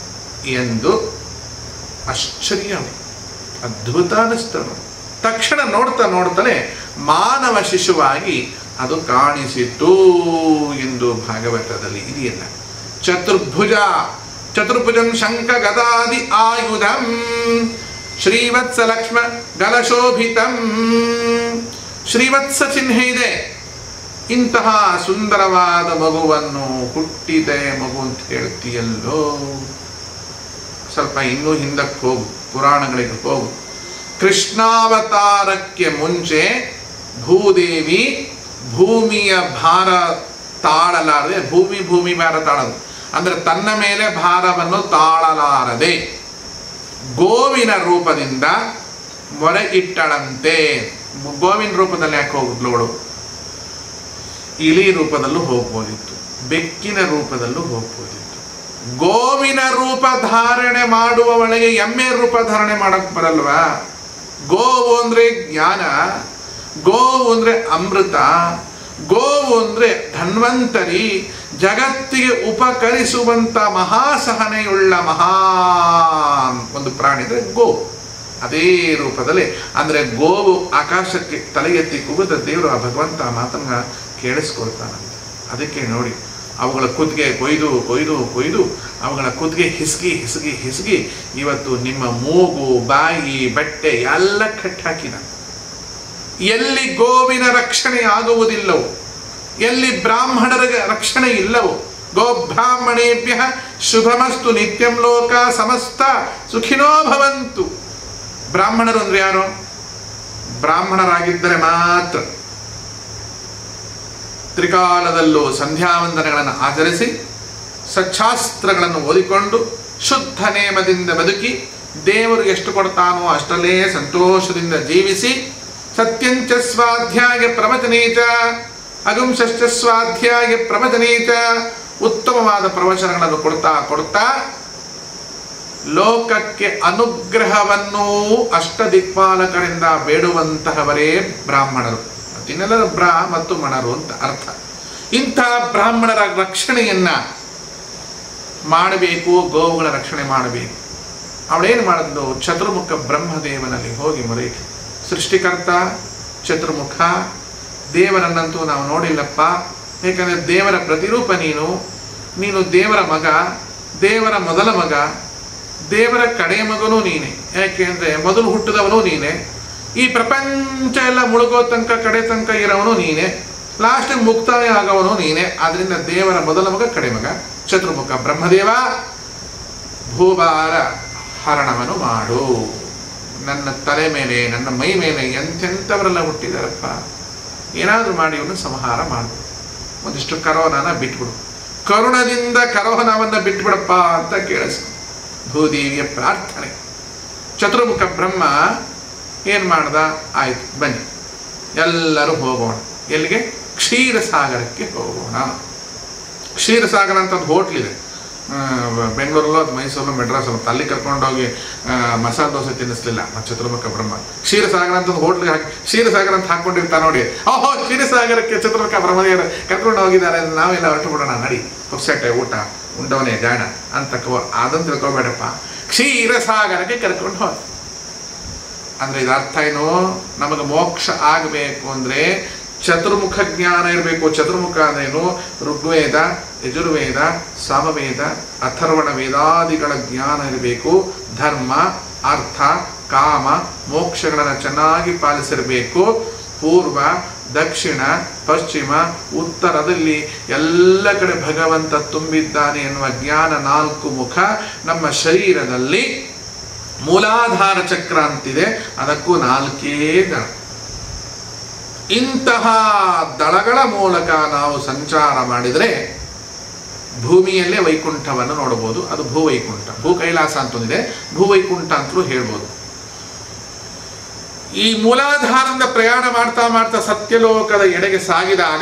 ಎಂದು ಆಶ್ಚರ್ಯ ಅದ್ಭುತ ಅನ್ನಿಸ್ತನು ತಕ್ಷಣ ನೋಡ್ತಾ ನೋಡ್ತಾನೆ ಮಾನವ ಶಿಶುವಾಗಿ ಅದು ಕಾಣಿಸಿತು ಎಂದು ಭಾಗವತದಲ್ಲಿ ಇದೆಯಲ್ಲ ಚತುರ್ಭುಜ ಚತುರ್ಭುಜಂ ಶಂಖ ಗದಾದಿ ಆಯುಧಂ ಶ್ರೀವತ್ಸ ಲಕ್ಷ್ಮ ಗಲಶೋಭಿತಂ ಶ್ರೀವತ್ಸ ಚಿಹ್ನೆ ಇದೆ ಇಂತಹ ಸುಂದರವಾದ ಮಗುವನ್ನು ಹುಟ್ಟಿದೆ ಮಗು ಅಂತ ಹೇಳ್ತೀಯಲ್ಲೋ ಸ್ವಲ್ಪ ಇನ್ನೂ ಹಿಂದಕ್ಕೆ ಹೋಗು ಪುರಾಣಗಳಿಗೆ ಹೋಗು ಕೃಷ್ಣಾವತಾರಕ್ಕೆ ಮುಂಚೆ ಭೂದೇವಿ ಭೂಮಿಯ ಭಾರ ತಾಳಲಾರದೆ ಭೂಮಿ ಭೂಮಿ ಭಾರ ತಾಳದು ಅಂದ್ರೆ ತನ್ನ ಮೇಲೆ ಭಾರವನ್ನು ತಾಳಲಾರದೆ ಗೋವಿನ ರೂಪದಿಂದ ಮೊರೆ ಇಟ್ಟಳಂತೆ ಗೋವಿನ ರೂಪದಲ್ಲಿ ಯಾಕೆ ಹೋಗ್ಲೋಳು ಇಲಿ ರೂಪದಲ್ಲೂ ಹೋಗ್ಬೋದಿತ್ತು ಬೆಕ್ಕಿನ ರೂಪದಲ್ಲೂ ಹೋಗ್ಬೋದಿತ್ತು ಗೋವಿನ ರೂಪ ಧಾರಣೆ ಮಾಡುವವಳಿಗೆ ಎಮ್ಮೆ ರೂಪ ಧಾರಣೆ ಮಾಡಕ್ ಬರಲ್ವಾ ಗೋವು ಅಂದ್ರೆ ಜ್ಞಾನ ಗೋವು ಅಂದ್ರೆ ಅಮೃತ ಗೋವು ಅಂದ್ರೆ ಧನ್ವಂತರಿ ಜಗತ್ತಿಗೆ ಉಪಕರಿಸುವಂತ ಮಹಾಸಹನೆಯುಳ್ಳ ಮಹಾ ಒಂದು ಪ್ರಾಣಿ ಅಂದ್ರೆ ಗೋ ಅದೇ ರೂಪದಲ್ಲಿ ಅಂದ್ರೆ ಗೋವು ಆಕಾಶಕ್ಕೆ ತಲೆ ಎತ್ತಿ ಕೂಗುತ್ತ ದೇವರು ಆ ಭಗವಂತ ಆ ಮಾತನ್ನ ಕೇಳಿಸ್ಕೊಳ್ತಾನಂತೆ ಅದಕ್ಕೆ ನೋಡಿ ಅವುಗಳ ಕುತ್ತಿಗೆ ಕೊಯ್ದು ಕೊಯ್ದು ಕೊಯ್ದು ಅವುಗಳ ಕುತ್ತಿಗೆ ಹಿಸ್ಗಿ ಹಿಸ್ಗಿ ಹಿಸ್ಗಿ ಇವತ್ತು ನಿಮ್ಮ ಮೂಗು ಬಾಯಿ ಬಟ್ಟೆ ಎಲ್ಲ ಕಟ್ಟಾಕಿದ ಎಲ್ಲಿ ಗೋವಿನ ರಕ್ಷಣೆ ಆಗುವುದಿಲ್ಲವೋ ಎಲ್ಲಿ ಬ್ರಾಹ್ಮಣರ ರಕ್ಷಣೆ ಇಲ್ಲವೋ ಗೋಬ್ರಾಹ್ಮಣೇಭ್ಯ ಶುಭಮಸ್ತು ನಿತ್ಯಂ ಲೋಕ ಸಮಸ್ತ ಸುಖಿನೋ ಭವಂತು ಬ್ರಾಹ್ಮಣರು ಅಂದ್ರೆ ಯಾರು ಬ್ರಾಹ್ಮಣರಾಗಿದ್ದರೆ ಮಾತ್ರ ತ್ರಿಕಾಲದಲ್ಲೂ ಸಂಧ್ಯಾವಂದನೆಗಳನ್ನು ಆಚರಿಸಿ ಸಚ್ಛಾಸ್ತ್ರಗಳನ್ನು ಓದಿಕೊಂಡು ಶುದ್ಧ ನೇಮದಿಂದ ಬದುಕಿ ದೇವರು ಎಷ್ಟು ಕೊಡ್ತಾನೋ ಅಷ್ಟಲ್ಲೇ ಸಂತೋಷದಿಂದ ಜೀವಿಸಿ ಸತ್ಯಂಚ ಸ್ವಾಧ್ಯಾಯ ಪ್ರವಚನೇಚ ಅಗುಂಶ್ಚ ಸ್ವಾಧ್ಯಾಯ ಪ್ರವಚನೇಚ ಉತ್ತಮವಾದ ಪ್ರವಚನಗಳನ್ನು ಕೊಡ್ತಾ ಕೊಡ್ತಾ ಲೋಕಕ್ಕೆ ಅನುಗ್ರಹವನ್ನು ಅಷ್ಟದಿಕ್ಪಾಲಕರಿಂದ ಬೇಡುವಂತಹವರೇ ಬ್ರಾಹ್ಮಣರು ಮತ್ತಿನ್ನೆಲ್ಲರ ಬ್ರಾ ಮತ್ತು ಮಣರು ಅಂತ ಅರ್ಥ ಇಂಥ ಬ್ರಾಹ್ಮಣರ ರಕ್ಷಣೆಯನ್ನ ಮಾಡಬೇಕು ಗೋವುಗಳ ರಕ್ಷಣೆ ಮಾಡಬೇಕು ಅವಳೇನು ಮಾಡಿದ್ಲು ಚತುರ್ಮುಖ ಬ್ರಹ್ಮದೇವನಲ್ಲಿ ಹೋಗಿ ಮೊರೆ ಸೃಷ್ಟಿಕರ್ತ ಚತುರ್ಮುಖ ದೇವರನ್ನಂತೂ ನಾವು ನೋಡಿಲ್ಲಪ್ಪ ಏಕೆಂದರೆ ದೇವರ ಪ್ರತಿರೂಪ ನೀನು ನೀನು ದೇವರ ಮಗ ದೇವರ ಮೊದಲ ಮಗ ದೇವರ ಕಡೆಯ ಮಗನೂ ನೀನೆ ಯಾಕೆ ಅಂದರೆ ಮೊದಲು ಹುಟ್ಟಿದವನು ನೀನೆ ಈ ಪ್ರಪಂಚ ಎಲ್ಲ ಮುಳುಗೋ ತನಕ ಕಡೆ ತನಕ ಇರೋವನು ನೀನೆ ಲಾಸ್ಟಿಗೆ ಮುಕ್ತಾಯ ಆಗೋವನು ನೀನೆ ಆದ್ರಿಂದ ದೇವರ ಮೊದಲ ಮಗ ಕಡೆ ಮಗ ಚತುರ್ಮುಖ ಬ್ರಹ್ಮದೇವ ಭೂಭಾರ ಹರಣವನ್ನು ಮಾಡು ನನ್ನ ತಲೆ ಮೇಲೆ ನನ್ನ ಮೈ ಮೇಲೆ ಎಂತೆಂಥವರೆಲ್ಲ ಹುಟ್ಟಿದಾರಪ್ಪ ಏನಾದರೂ ಮಾಡಿ ಇವನು ಸಂಹಾರ ಮಾಡು ಒಂದಿಷ್ಟು ಕರೋನಾನ ಬಿಟ್ಬಿಡು ಕರುಣದಿಂದ ಕರೋನವನ್ನು ಬಿಟ್ಬಿಡಪ್ಪ ಅಂತ ಕೇಳಿಸ್ ಭೂದೇವಿಯ ಪ್ರಾರ್ಥನೆ ಚತುರ್ಮುಖ ಬ್ರಹ್ಮ ಏನು ಮಾಡ್ದ ಆಯ್ತು ಬನ್ನಿ ಎಲ್ಲರೂ ಹೋಗೋಣ ಎಲ್ಲಿಗೆ ಕ್ಷೀರಸಾಗರಕ್ಕೆ ಹೋಗೋಣ ಕ್ಷೀರಸಾಗರ ಅಂತ ಒಂದು ಹೋಟ್ಲಿದೆ ಆ, ಬೆಂಗಳೂರಲ್ಲೋ ಅದು ಮೈಸೂರು ಮೆಡ್ರಾಸಲ್ಲೋ ಅಲ್ಲಿ ಕರ್ಕೊಂಡೋಗಿ ಆ, ಮಸಾಲೆ ದೋಸೆ ತಿನ್ನಿಸ್ಲಿಲ್ಲ ಮ ಚತುರ್ಮುಖ ಬ್ರಹ್ಮ ಕ್ಷೀರಸಾಗರ ಅಂತ ಒಂದು ಹೋಟ್ಲಿಗೆ ಹಾಕಿ ಕ್ಷೀರಸಾಗರ ಅಂತ ಹಾಕೊಂಡಿರ್ತಾ ನೋಡಿ ಓಹೋ ಕ್ಷೀರಸಾಗರಕ್ಕೆ ಚತುರ್ಮುಖ ಬ್ರಹ್ಮದೇವರು ಕರ್ಕೊಂಡು ಹೋಗಿದ್ದಾರೆ ನಾವೆಲ್ಲ ಹೊರಟು ಬಿಡೋಣ ನಡಿ ಹೊಸಟೆ ಊಟ ಉಂಡವನೇ ಜಾಣ ಅಂತ ಕೋ ಅದನ್ನು ತಿಳ್ಕೊಬೇಡಪ್ಪ ಕ್ಷೀರಸಾಗರಕ್ಕೆ ಕರ್ಕೊಂಡು ಹೋದ ಅಂದ್ರೆ ಇದರ ಅರ್ಥ ಏನು ನಮಗೆ ಮೋಕ್ಷ ಆಗಬೇಕು ಅಂದ್ರೆ ಚತುರ್ಮುಖ ಜ್ಞಾನ ಇರಬೇಕು ಚತುರ್ಮುಖ ಅಂದ್ರೇನು ಋಗ್ವೇದ ಯಜುರ್ವೇದ ಸಾಮವೇದ ಅಥರ್ವಣ ವೇದಾದಿಗಳ ಜ್ಞಾನ ಇರಬೇಕು ಧರ್ಮ ಅರ್ಥ ಕಾಮ ಮೋಕ್ಷಗಳನ್ನು ಚೆನ್ನಾಗಿ ಪಾಲಿಸಿರಬೇಕು ಪೂರ್ವ ದಕ್ಷಿಣ ಪಶ್ಚಿಮ ಉತ್ತರದಲ್ಲಿ ಎಲ್ಲ ಕಡೆ ಭಗವಂತ ತುಂಬಿದ್ದಾನೆ ಎನ್ನುವ ಜ್ಞಾನ ನಾಲ್ಕು ಮುಖ ನಮ್ಮ ಶರೀರದಲ್ಲಿ ಮೂಲಾಧಾರ ಚಕ್ರ ಅಂತಿದೆ ಅದಕ್ಕೂ ನಾಲ್ಕೇ ದಳ ಇಂತಹ ದಳಗಳ ಮೂಲಕ ನಾವು ಸಂಚಾರ ಮಾಡಿದರೆ ಭೂಮಿಯಲ್ಲೇ ವೈಕುಂಠವನ್ನು ನೋಡಬಹುದು ಅದು ಭೂವೈಕುಂಠ ಭೂ ಕೈಲಾಸ ಅಂತಂದಿದೆ ಭೂವೈಕುಂಠ ಅಂತಲೂ ಹೇಳ್ಬೋದು ಈ ಮೂಲಾಧಾರದಿಂದ ಪ್ರಯಾಣ ಮಾಡ್ತಾ ಮಾಡ್ತಾ ಸತ್ಯಲೋಕದ ಎಡೆಗೆ ಸಾಗಿದಾಗ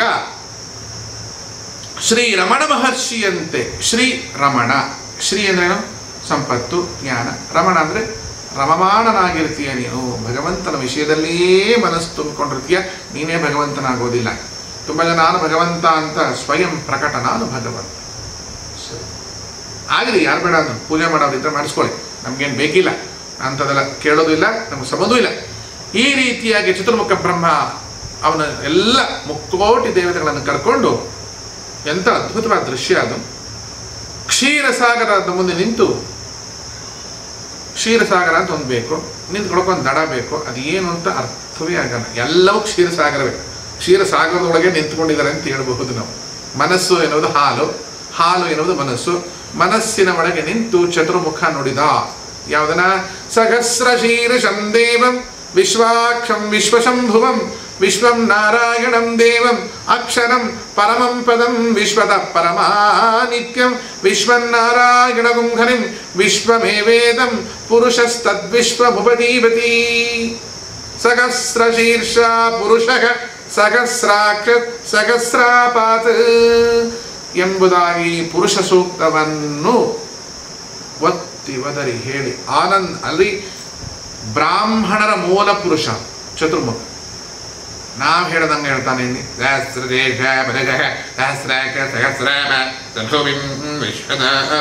ಶ್ರೀ ರಮಣ ಮಹರ್ಷಿಯಂತೆ ಶ್ರೀ ರಮಣ ಶ್ರೀ ಅಂದ್ರೇನು ಸಂಪತ್ತು ಜ್ಞಾನ ರಮಣ ಅಂದ್ರೆ ರಮಮಾಣನಾಗಿರ್ತೀಯ ನೀನು ಭಗವಂತನ ವಿಷಯದಲ್ಲಿಯೇ ಮನಸ್ಸು ತುಂಬಿಕೊಂಡಿರ್ತೀಯ ನೀನೇ ಭಗವಂತನಾಗೋದಿಲ್ಲ ತುಂಬ ಜನ ನಾನು ಭಗವಂತ ಅಂತ ಸ್ವಯಂ ಪ್ರಕಟ ನಾನು ಭಗವಂತ ಸರಿ. ಆಗಲಿ ಯಾರು ಬೇಡ ಅಂದ್ರು ಪೂಜೆ ಮಾಡೋರಿದ್ರೆ ಮಾಡಿಸ್ಕೊಳ್ಳಿ ನಮ್ಗೇನು ಬೇಕಿಲ್ಲ ಅಂಥದ್ದೆಲ್ಲ ಕೇಳೋದು ಇಲ್ಲ ನಮ್ಗೆ ಸಂಬಂಧವೂ ಇಲ್ಲ ಈ ರೀತಿಯಾಗಿ ಚತುರ್ಮುಖ ಬ್ರಹ್ಮ ಅವನ ಎಲ್ಲ ಮುಕ್ಕೋಟಿ ದೇವತೆಗಳನ್ನು ಕರ್ಕೊಂಡು ಎಂಥ ಅದ್ಭುತವಾದ ದೃಶ್ಯ ಅದು ಕ್ಷೀರಸಾಗರದ ಮುಂದೆ ನಿಂತು ಕ್ಷೀರಸಾಗರ ಅಂತ ಒಂದು ಬೇಕು ನಿಂತ್ಕೊಳಕ್ಕೆ ಒಂದು ದಡ ಬೇಕು ಅದು ಏನು ಅಂತ ಅರ್ಥವೇ ಆಗಲ್ಲ ಎಲ್ಲವೂ ಕ್ಷೀರಸಾಗರವೇ ಕ್ಷೀರಸಾಗರದೊಳಗೆ ನಿಂತ್ಕೊಂಡಿದ್ದಾರೆ ಅಂತ ಹೇಳ್ಬಹುದು ನಾವು ಮನಸ್ಸು ಎನ್ನುವುದು ಹಾಲು ಹಾಲು ಎನ್ನುವುದು ಮನಸ್ಸು ಮನಸ್ಸಿನ ಒಳಗೆ ನಿಂತು ಚತುರ್ಮುಖ ನುಡಿದ ಯಾವುದನ ಸಹಸ್ರ ಶೀರ್ಷಂ ದೇವಂ ವಿಶ್ವಾಕ್ಷಂ ವಿಶ್ವಶಂಭುವಂ ವಿಶ್ವಂ ನಾರಾಯಣಂ ದೇವಂ ಅಕ್ಷರಂ ಪರಮಂ ಪದಂ ವಿಶ್ವದ ಪರಮಾನಿತ್ಯಂ ವಿಶ್ವನ್ನಾರಾಯಣಗುಂ ಘನಿಂ ವಿಶ್ವಮೇವೇದಂ ಪುರುಷಸ್ತದ್ವಿಶ್ವಮುಪದೀಪತಿ ಸಹಸ್ರಶೀರ್ಷ ಪುರುಷಃ ಸಹಸ್ರಾಕ್ಷ ಸಹಸ್ರಾಪಾತ್ ಎಂಬುದಾಗಿ ಪುರುಷ ಸೂಕ್ತವನ್ನು ಒತ್ತಿ ಒದರಿ ಹೇಳಿ ಆನಂದ್ ಅಲ್ಲಿ ಬ್ರಾಹ್ಮಣರ ಮೂಲ ಪುರುಷ ಚತುರ್ಮುಖ ನಾವು ಹೇಳ್ದಂಗೆ ಹೇಳ್ತಾನೆ ಇಲ್ಲಿ ಸಹಸ್ರ ದೇಶ ಬರಜ ಸಹಸ್ರಾಕ ಸಹಸ್ರಾಮ ಚತುರ್ವಿಂ ವಿಶ್ವದ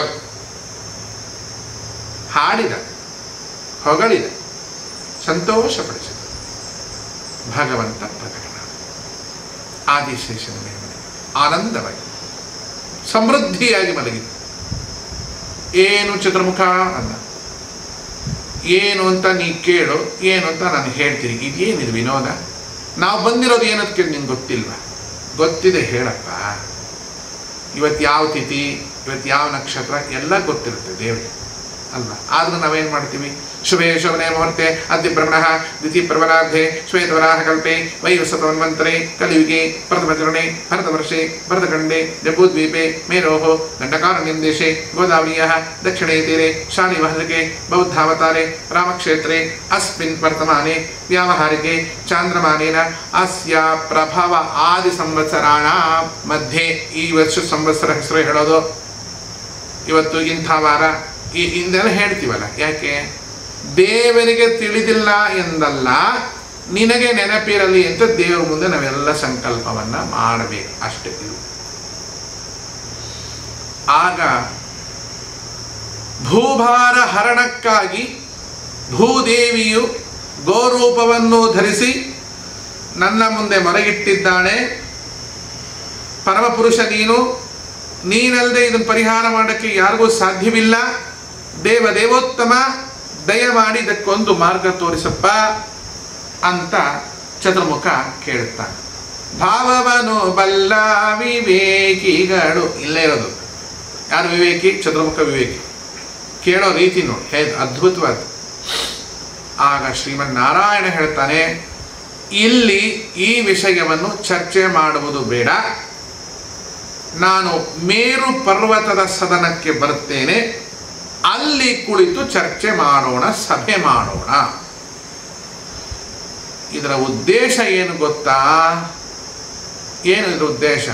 ಹಾಡಿದ ಹೊಗಳಿದ ಸಂತೋಷಪಡಿಸಿದ ಭಗವಂತ ಪ್ರಕಟಣ ಆದಿಶೇಷನ ಮೇಲೆ ಆನಂದವಾಗಿ ಸಮೃದ್ಧಿಯಾಗಿ ಮಲಗಿದ ಏನು ಚತುರ್ಮುಖ ಅಂದ ಏನು ಅಂತ ನೀ ಕೇಳು ಏನು ಅಂತ ನಾನು ಹೇಳ್ತೀನಿ ಇದೇನಿದು ವಿನೋದ ನಾವು ಬಂದಿರೋದು ಏನದಕ್ಕೆ ನಿಂಗೆ ಗೊತ್ತಿಲ್ವಾ ಗೊತ್ತಿದೆ ಹೇಳಪ್ಪ ಇವತ್ತು ಯಾವ ತಿಥಿ ಇವತ್ತು ಯಾವ ನಕ್ಷತ್ರ ಎಲ್ಲ ಗೊತ್ತಿರುತ್ತೆ ದೇವರಿಗೆ ಅಲ್ವಾ ಆದ್ರೂ ನಾವೇನು ಮಾಡ್ತೀವಿ ಶುಭೇ ಶೋಭನೆ ಮುಹೂರ್ತೆ ಅದ್ಯ ಬ್ರಹ್ಮಣ ದ್ವಿತೀಯ ಪ್ರವರಾಧೆ ಶ್ವೇತವರಾಹ ಕಲ್ಪೆ ವೈವಸತನ್ವಂತರೆ ಕಲಿಯುಗೆ ಪ್ರಥಮಚರಣೆ ಭರತವರ್ಷೆ ಭರತಖಂಡೆ ಜಂಬೂದ್ವೀಪೆ ಮೇರೋಹೋ ದಂಡಕಾರಣ್ಯಂ ದೇಶೆ ಗೋದಾವರ್ಯಾः ದಕ್ಷಿಣೇ ತೀರೆ ಶಾಲಿವಾಹನಕೆ ಬೌದ್ಧಾವತಾರೆ ರಾಮಕ್ಷೇತ್ರೆ ಅಸ್ಮಿನ್ ವರ್ತಮಾನೆ ವ್ಯಾವಹಾರಿಕೆ ಚಾಂದ್ರಮಾನೇನ ಅಸ್ಯ ಪ್ರಭವ ಆದಿ ಸಂವತ್ಸರಾಣ ಮಧ್ಯೆ ಈ ವರ್ಷ ಸಂವತ್ಸರ ಹೆಸರು ಹೇಳೋದು ಇವತ್ತು ಇಂಥ ವಾರ ಈ ಇದೆಲ್ಲ ಹೇಳ್ತೀವಲ್ಲ ಯಾಕೆ ದೇವರಿಗೆ ತಿಳಿದಿಲ್ಲ ಎಂದಲ್ಲ ನಿನಗೆ ನೆನಪಿರಲಿ ಅಂತ ದೇವರ ಮುಂದೆ ನಾವೆಲ್ಲ ಸಂಕಲ್ಪವನ್ನ ಮಾಡಬೇಕು ಅಷ್ಟೇ ಇದು ಆಗ ಭೂಭಾರ ಹರಣಕ್ಕಾಗಿ ಭೂದೇವಿಯು ಗೋರೂಪವನ್ನು ಧರಿಸಿ ನನ್ನ ಮುಂದೆ ಮರಗಿಟ್ಟಿದ್ದಾಳೆ ಪರಮಪುರುಷ ನೀನು ನೀನಲ್ಲದೆ ಇದನ್ನು ಪರಿಹಾರ ಮಾಡೋಕ್ಕೆ ಯಾರಿಗೂ ಸಾಧ್ಯವಿಲ್ಲ ದೇವ ದೇವೋತ್ತಮ ದಯಮಾಡಿ ಇದಕ್ಕೊಂದು ಮಾರ್ಗ ತೋರಿಸಪ್ಪ ಅಂತ ಚತುರ್ಮುಖ ಕೇಳುತ್ತಾನೆ ಭಾವವನು ಬಲ್ಲ ವಿವೇಕಿಗಳು ಇಲ್ಲೇ ಇರೋದು ಯಾರು ವಿವೇಕಿ ಚತುರ್ಮುಖ ವಿವೇಕಿ ಕೇಳೋ ರೀತಿ ನೋಡಿ ಹೇ ಅದ್ಭುತವಾದ ಆಗ ಶ್ರೀಮನ್ ನಾರಾಯಣ ಹೇಳ್ತಾನೆ ಇಲ್ಲಿ ಈ ವಿಷಯವನ್ನು ಚರ್ಚೆ ಮಾಡುವುದು ಬೇಡ ನಾನು ಮೇರು ಪರ್ವತದ ಸದನಕ್ಕೆ ಬರುತ್ತೇನೆ ಅಲ್ಲಿ ಕುಳಿತು ಚರ್ಚೆ ಮಾಡೋಣ ಸಭೆ ಮಾಡೋಣ ಇದರ ಉದ್ದೇಶ ಏನು ಗೊತ್ತಾ ಏನು ಇದರ ಉದ್ದೇಶ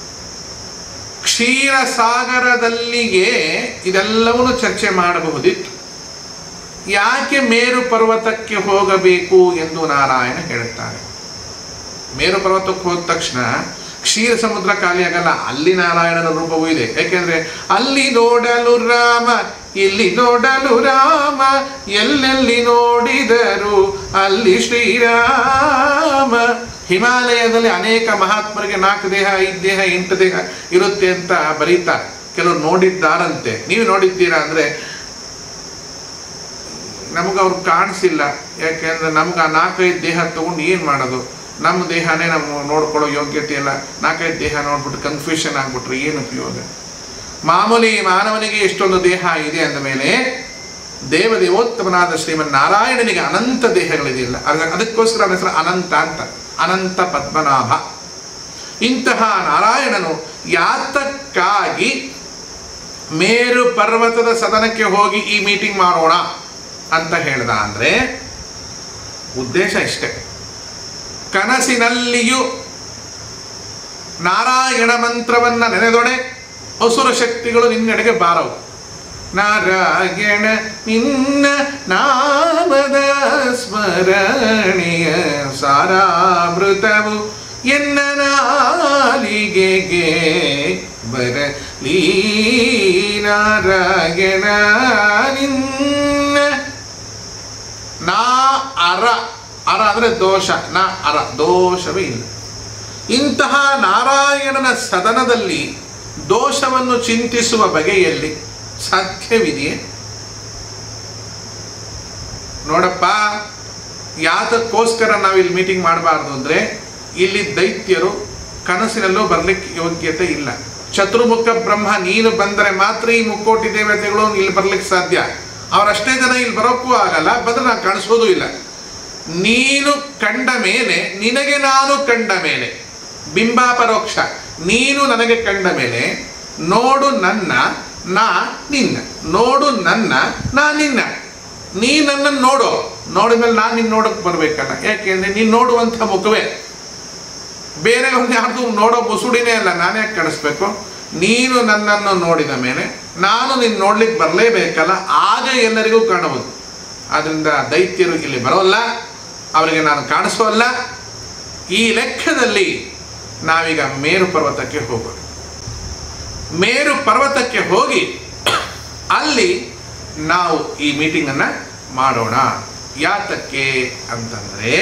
ಕ್ಷೀರಸಾಗರದಲ್ಲಿಗೆ ಇದೆಲ್ಲವನ್ನು ಚರ್ಚೆ ಮಾಡಬಹುದಿತ್ತು ಯಾಕೆ ಮೇರು ಪರ್ವತಕ್ಕೆ ಹೋಗಬೇಕು ಎಂದು ನಾರಾಯಣ ಹೇಳುತ್ತಾರೆ ಮೇರು ಪರ್ವತಕ್ಕೆ ಹೋದ ತಕ್ಷಣ ಕ್ಷೀರ ಸಮುದ್ರ ಖಾಲಿ ಆಗಲ್ಲ ಅಲ್ಲಿ ನಾರಾಯಣನ ರೂಪವೂ ಇದೆ ಯಾಕೆಂದ್ರೆ ಅಲ್ಲಿ ನೋಡಲು ರಾಮ ಇಲ್ಲಿ ನೋಡಲು ರಾಮ ಎಲ್ಲೆಲ್ಲಿ ನೋಡಿದರು ಅಲ್ಲಿ ಶ್ರೀರಾಮ ಹಿಮಾಲಯದಲ್ಲಿ ಅನೇಕ ಮಹಾತ್ಮರಿಗೆ ನಾಲ್ಕು ದೇಹ ಐದು ದೇಹ ಎಂಟು ದೇಹ ಇರುತ್ತೆ ಅಂತ ಬರೀತಾರೆ ಕೆಲವರು ನೋಡಿದ್ದಾರಂತೆ ನೀವು ನೋಡಿದ್ದೀರಾ ಅಂದ್ರೆ ನಮಗೆ ಅವ್ರು ಕಾಣಿಸಿಲ್ಲ ಯಾಕೆಂದ್ರೆ ನಮ್ಗೆ ಆ ನಾಲ್ಕೈದು ದೇಹ ತಗೊಂಡು ಏನು ಮಾಡೋದು ನಮ್ಮ ದೇಹನೇ ನಮ್ಮ ನೋಡ್ಕೊಳ್ಳೋ ಯೋಗ್ಯತೆ ಇಲ್ಲ ನಾಲ್ಕೈದು ದೇಹ ನೋಡ್ಬಿಟ್ಟು ಕನ್ಫ್ಯೂಷನ್ ಆಗ್ಬಿಟ್ರೆ ಏನು ಉಪಯೋಗ ಮಾಮೂಲಿ ಮಾನವನಿಗೆ ಎಷ್ಟೊಂದು ದೇಹ ಇದೆ ಅಂದ ಮೇಲೆ ದೇವದೇವೋತ್ತಮನಾದ ಶ್ರೀಮನ್ ನಾರಾಯಣನಿಗೆ ಅನಂತ ದೇಹಗಳಿದೆಯಲ್ಲ ಅದ- ಅದಕ್ಕೋಸ್ಕರ ಅವನ ಹೆಸರು ಅನಂತ ಅಂತ ಅನಂತ ಪದ್ಮನಾಭ ಇಂತಹ ನಾರಾಯಣನು ಯಾತಕ್ಕಾಗಿ ಮೇರು ಪರ್ವತದ ಸದನಕ್ಕೆ ಹೋಗಿ ಈ ಮೀಟಿಂಗ್ ಮಾಡೋಣ ಅಂತ ಹೇಳ್ದ ಅಂದ್ರೆ ಉದ್ದೇಶ ಇಷ್ಟೇ ಕನಸಿನಲ್ಲಿಯೂ ನಾರಾಯಣ ಮಂತ್ರವನ್ನ ನೆನೆದೊಡೆ ಅಸುರ ಶಕ್ತಿಗಳು ನಿನ್ನೆಡೆಗೆ ಬಾರವು ನಾರಾಯಣ ನಿನ್ನ ನಾಮದ ಸ್ಮರಣೆಯ ಸಾರಾಮೃತವು ಎನ್ನ ನಾಲಿಗೆಗೆ ಬರಲಿ ನಾರಾಯಣ ನಿನ್ನ ನಾ ಅರ ಅರ ಅಂದರೆ ದೋಷ ನಾ ಅರ ದೋಷವೇ ಇಲ್ಲ ಇಂತಹ ನಾರಾಯಣನ ಸದನದಲ್ಲಿ ದೋಷವನ್ನು ಚಿಂತಿಸುವ ಬಗೆಯಲ್ಲಿ ಸಾಧ್ಯವಿದೆಯೇ ನೋಡಪ್ಪ ಯಾತಕ್ಕೋಸ್ಕರ ನಾವಿಲ್ಲಿ ಮೀಟಿಂಗ್ ಮಾಡಬಾರ್ದು ಅಂದರೆ ಇಲ್ಲಿ ದೈತ್ಯರು ಕನಸಿನಲ್ಲೂ ಬರ್ಲಿಕ್ಕೆ ಯೋಗ್ಯತೆ ಇಲ್ಲ ಚತುರ್ಮುಖ ಬ್ರಹ್ಮ ನೀನು ಬಂದರೆ ಮಾತ್ರ ಈ ಮುಕ್ಕೋಟಿ ದೇವತೆಗಳು ಇಲ್ಲಿ ಬರ್ಲಿಕ್ಕೆ ಸಾಧ್ಯ ಅವರಷ್ಟೇ ಜನ ಇಲ್ಲಿ ಬರೋಕ್ಕೂ ಆಗಲ್ಲ ಬಂದ್ರೆ ನಾನು ಕಾಣಿಸೋದು ಇಲ್ಲ ನೀನು ಕಂಡ ಮೇಲೆ ನಿನಗೆ ನಾನು ಕಂಡ ಮೇಲೆ ಬಿಂಬಾಪರೋಕ್ಷ ನೀನು ನನಗೆ ಕಂಡ ಮೇಲೆ ನೋಡು ನನ್ನ ನಾ ನಿನ್ನ ನೋಡು ನನ್ನ ನಾ ನಿನ್ನ ನೀ ನನ್ನನ್ನು ನೋಡು ನೋಡಿದ ಮೇಲೆ ನಾನು ನಿನ್ನ ನೋಡಕ್ಕೆ ಬರಬೇಕಲ್ಲ ಯಾಕೆಂದ್ರೆ ನೀನು ನೋಡುವಂಥ ಮುಖವೇ ಬೇರೆ ಒಂದು ಯಾರ್ದು ನೋಡೋ ಮುಸುಡಿನೇ ಅಲ್ಲ ನಾನೇ ಯಾಕೆ ಕಾಣಿಸ್ಬೇಕು ನೀನು ನನ್ನನ್ನು ನೋಡಿದ ಮೇಲೆ ನಾನು ನಿನ್ನ ನೋಡ್ಲಿಕ್ಕೆ ಬರಲೇಬೇಕಲ್ಲ ಆಗ ಎಲ್ಲರಿಗೂ ಕಾಣಬಹುದು ಆದ್ರಿಂದ ದೈತ್ಯರು ಇಲ್ಲಿ ಬರೋಲ್ಲ ಅವರಿಗೆ ನಾನು ಕಾಣಿಸೋಲ್ಲ ಈ ಲೆಕ್ಕದಲ್ಲಿ ನಾವೀಗ ಮೇರು ಪರ್ವತಕ್ಕೆ ಹೋಗೋಣ ಮೇರು ಪರ್ವತಕ್ಕೆ ಹೋಗಿ ಅಲ್ಲಿ ನಾವು ಈ ಮೀಟಿಂಗನ್ನು ಮಾಡೋಣ ಯಾತಕ್ಕೆ ಅಂತಂದರೆ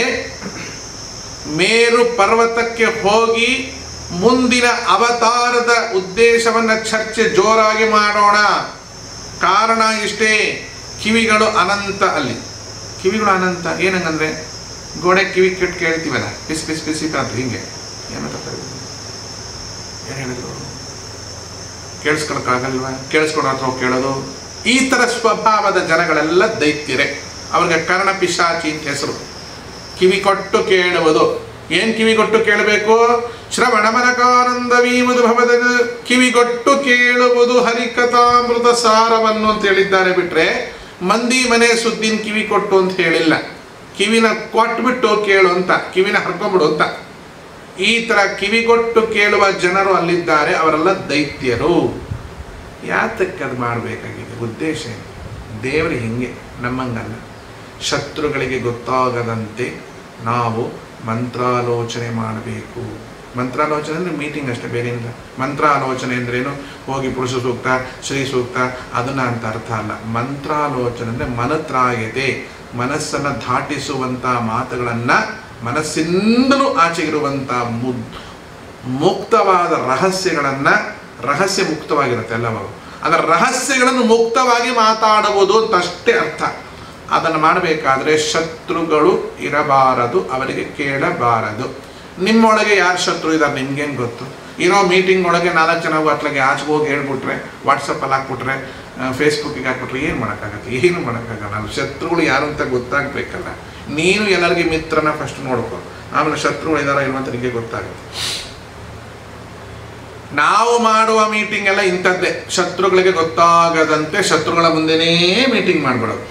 ಮೇರು ಪರ್ವತಕ್ಕೆ ಹೋಗಿ ಮುಂದಿನ ಅವತಾರದ ಉದ್ದೇಶವನ್ನು ಚರ್ಚೆ ಜೋರಾಗಿ ಮಾಡೋಣ ಕಾರಣ ಇಷ್ಟೇ ಕಿವಿಗಳು ಅನಂತ ಅಲ್ಲಿ ಕಿವಿಗಳು ಅನಂತ ಏನಂಗಂದ್ರೆ ಗೋಡೆ ಕಿವಿ ಕೆಟ್ಟು ಕೇಳ್ತೀವಲ್ಲ ಪಿಸ್ ಪಿಸ್ ಪಿಸ್ ಅಂತ ಹಿಂಗೆ ಏನು ಮಾತಾಡ್ತಾರೆ ಏನು ಹೇಳಿದ್ರು ಕೇಳಿಸ್ಕೊಳಕ್ಕಾಗಲ್ವಾ ಕೇಳಿಸ್ಕೊಳೋ ಹತ್ರ ಹೋಗಿ ಕೇಳೋದು ಈ ಥರ ಸ್ವಭಾವದ ಜನಗಳೆಲ್ಲ ದೈತ್ಯರೇ ಅವ್ರಿಗೆ ಕರ್ಣ ಪಿಶಾಚಿ ಅಂತ ಹೆಸರು ಕಿವಿ ಕೊಟ್ಟು ಕೇಳುವುದು ಏನ್ ಕಿವಿ ಕೊಟ್ಟು ಕೇಳಬೇಕು ಶ್ರವಣ ಮನಕಾನಂದವೀಮದು ಭವದ ಕಿವಿಗೊಟ್ಟು ಕೇಳುವುದು ಹರಿಕಥಾಮೃತ ಸಾರವನ್ನು ಅಂತ ಹೇಳಿದ್ದಾರೆ ಬಿಟ್ರೆ ಮಂದಿ ಮನೆ ಸುದ್ದಿನ ಕಿವಿ ಕೊಟ್ಟು ಅಂತ ಹೇಳಿಲ್ಲ ಕಿವಿನ ಕೊಟ್ಬಿಟ್ಟು ಕೇಳು ಅಂತ ಕಿವಿನ ಹರ್ಕೊಂಬಿಡು ಅಂತ ಈ ತರ ಕಿವಿಗೊಟ್ಟು ಕೇಳುವ ಜನರು ಅಲ್ಲಿದ್ದಾರೆ ಅವರೆಲ್ಲ ದೈತ್ಯರು ಯಾತಕ್ಕೆ ಅದು ಮಾಡಬೇಕಾಗಿದೆ ಉದ್ದೇಶ ಏನು ದೇವರು ಹಿಂಗೆ ನಮ್ಮಂಗಲ್ಲ ಶತ್ರುಗಳಿಗೆ ಗೊತ್ತಾಗದಂತೆ ನಾವು ಮಂತ್ರಾಲೋಚನೆ ಮಾಡಬೇಕು ಮಂತ್ರಾಲೋಚನೆ ಅಂದರೆ ಮೀಟಿಂಗ್ ಅಷ್ಟೇ ಬೇರೆ ಏನಿಲ್ಲ ಮಂತ್ರಾಲೋಚನೆ ಅಂದ್ರೇನು ಹೋಗಿ ಪುರುಷ ಸೂಕ್ತ ಶ್ರೀ ಸೂಕ್ತ ಅದನ್ನ ಅಂತ ಅರ್ಥ ಅಲ್ಲ ಮಂತ್ರಾಲೋಚನೆ ಅಂದರೆ ಮನತ್ರಾಯತೆ ಮನಸ್ಸನ್ನು ದಾಟಿಸುವಂಥ ಮಾತುಗಳನ್ನು ಮನಸ್ಸಿಂದಲೂ ಆಚೆಗಿರುವಂಥ ಮು ಮುಕ್ತವಾದ ರಹಸ್ಯಗಳನ್ನು ರಹಸ್ಯ ಮುಕ್ತವಾಗಿರುತ್ತೆ ಎಲ್ಲವೂ ಅದರ ರಹಸ್ಯಗಳನ್ನು ಮುಕ್ತವಾಗಿ ಮಾತಾಡುವುದು ಅಂತ ಅಷ್ಟೇ ಅರ್ಥ ಅದನ್ನು ಮಾಡಬೇಕಾದ್ರೆ ಶತ್ರುಗಳು ಇರಬಾರದು ಅವರಿಗೆ ಕೇಳಬಾರದು ನಿಮ್ಮೊಳಗೆ ಯಾರು ಶತ್ರು ಇದ್ದಾರೆ ನಿಮ್ಗೇನು ಗೊತ್ತು ಇರೋ ಮೀಟಿಂಗ್ ಒಳಗೆ ನಾಲ್ಕು ಜನ ಅಟ್ಲಾಗೆ ಆಚೆಗೆ ಹೋಗಿ ಹೇಳ್ಬಿಟ್ರೆ ವಾಟ್ಸಪ್ಪಲ್ಲಿ ಹಾಕ್ಬಿಟ್ರೆ ಫೇಸ್ಬುಕ್ಕಿಗೆ ಹಾಕ್ಬಿಟ್ರೆ ಏನು ಮಾಡೋಕ್ಕಾಗತ್ತೆ ಏನು ಮಾಡೋಕ್ಕಾಗಲ್ಲ ನಾವು ಶತ್ರುಗಳು ಯಾರು ಅಂತ ಗೊತ್ತಾಗಬೇಕಲ್ಲ ನೀನು ಎಲ್ಲರಿಗೆ ಮಿತ್ರನ ಫಸ್ಟ್ ನೋಡ್ಕೊ ಆಮೇಲೆ ಶತ್ರುಗಳು ಇದಾರ ಇಲ್ವ ಅಂತ ನಿಮಗೆ ಗೊತ್ತಾಗುತ್ತೆ ನಾವು ಮಾಡುವ ಮೀಟಿಂಗ್ ಎಲ್ಲ ಇಂಥದ್ದೇ ಶತ್ರುಗಳಿಗೆ ಗೊತ್ತಾಗದಂತೆ ಶತ್ರುಗಳ ಮುಂದೆನೇ ಮೀಟಿಂಗ್ ಮಾಡ್ಬಿಡೋದು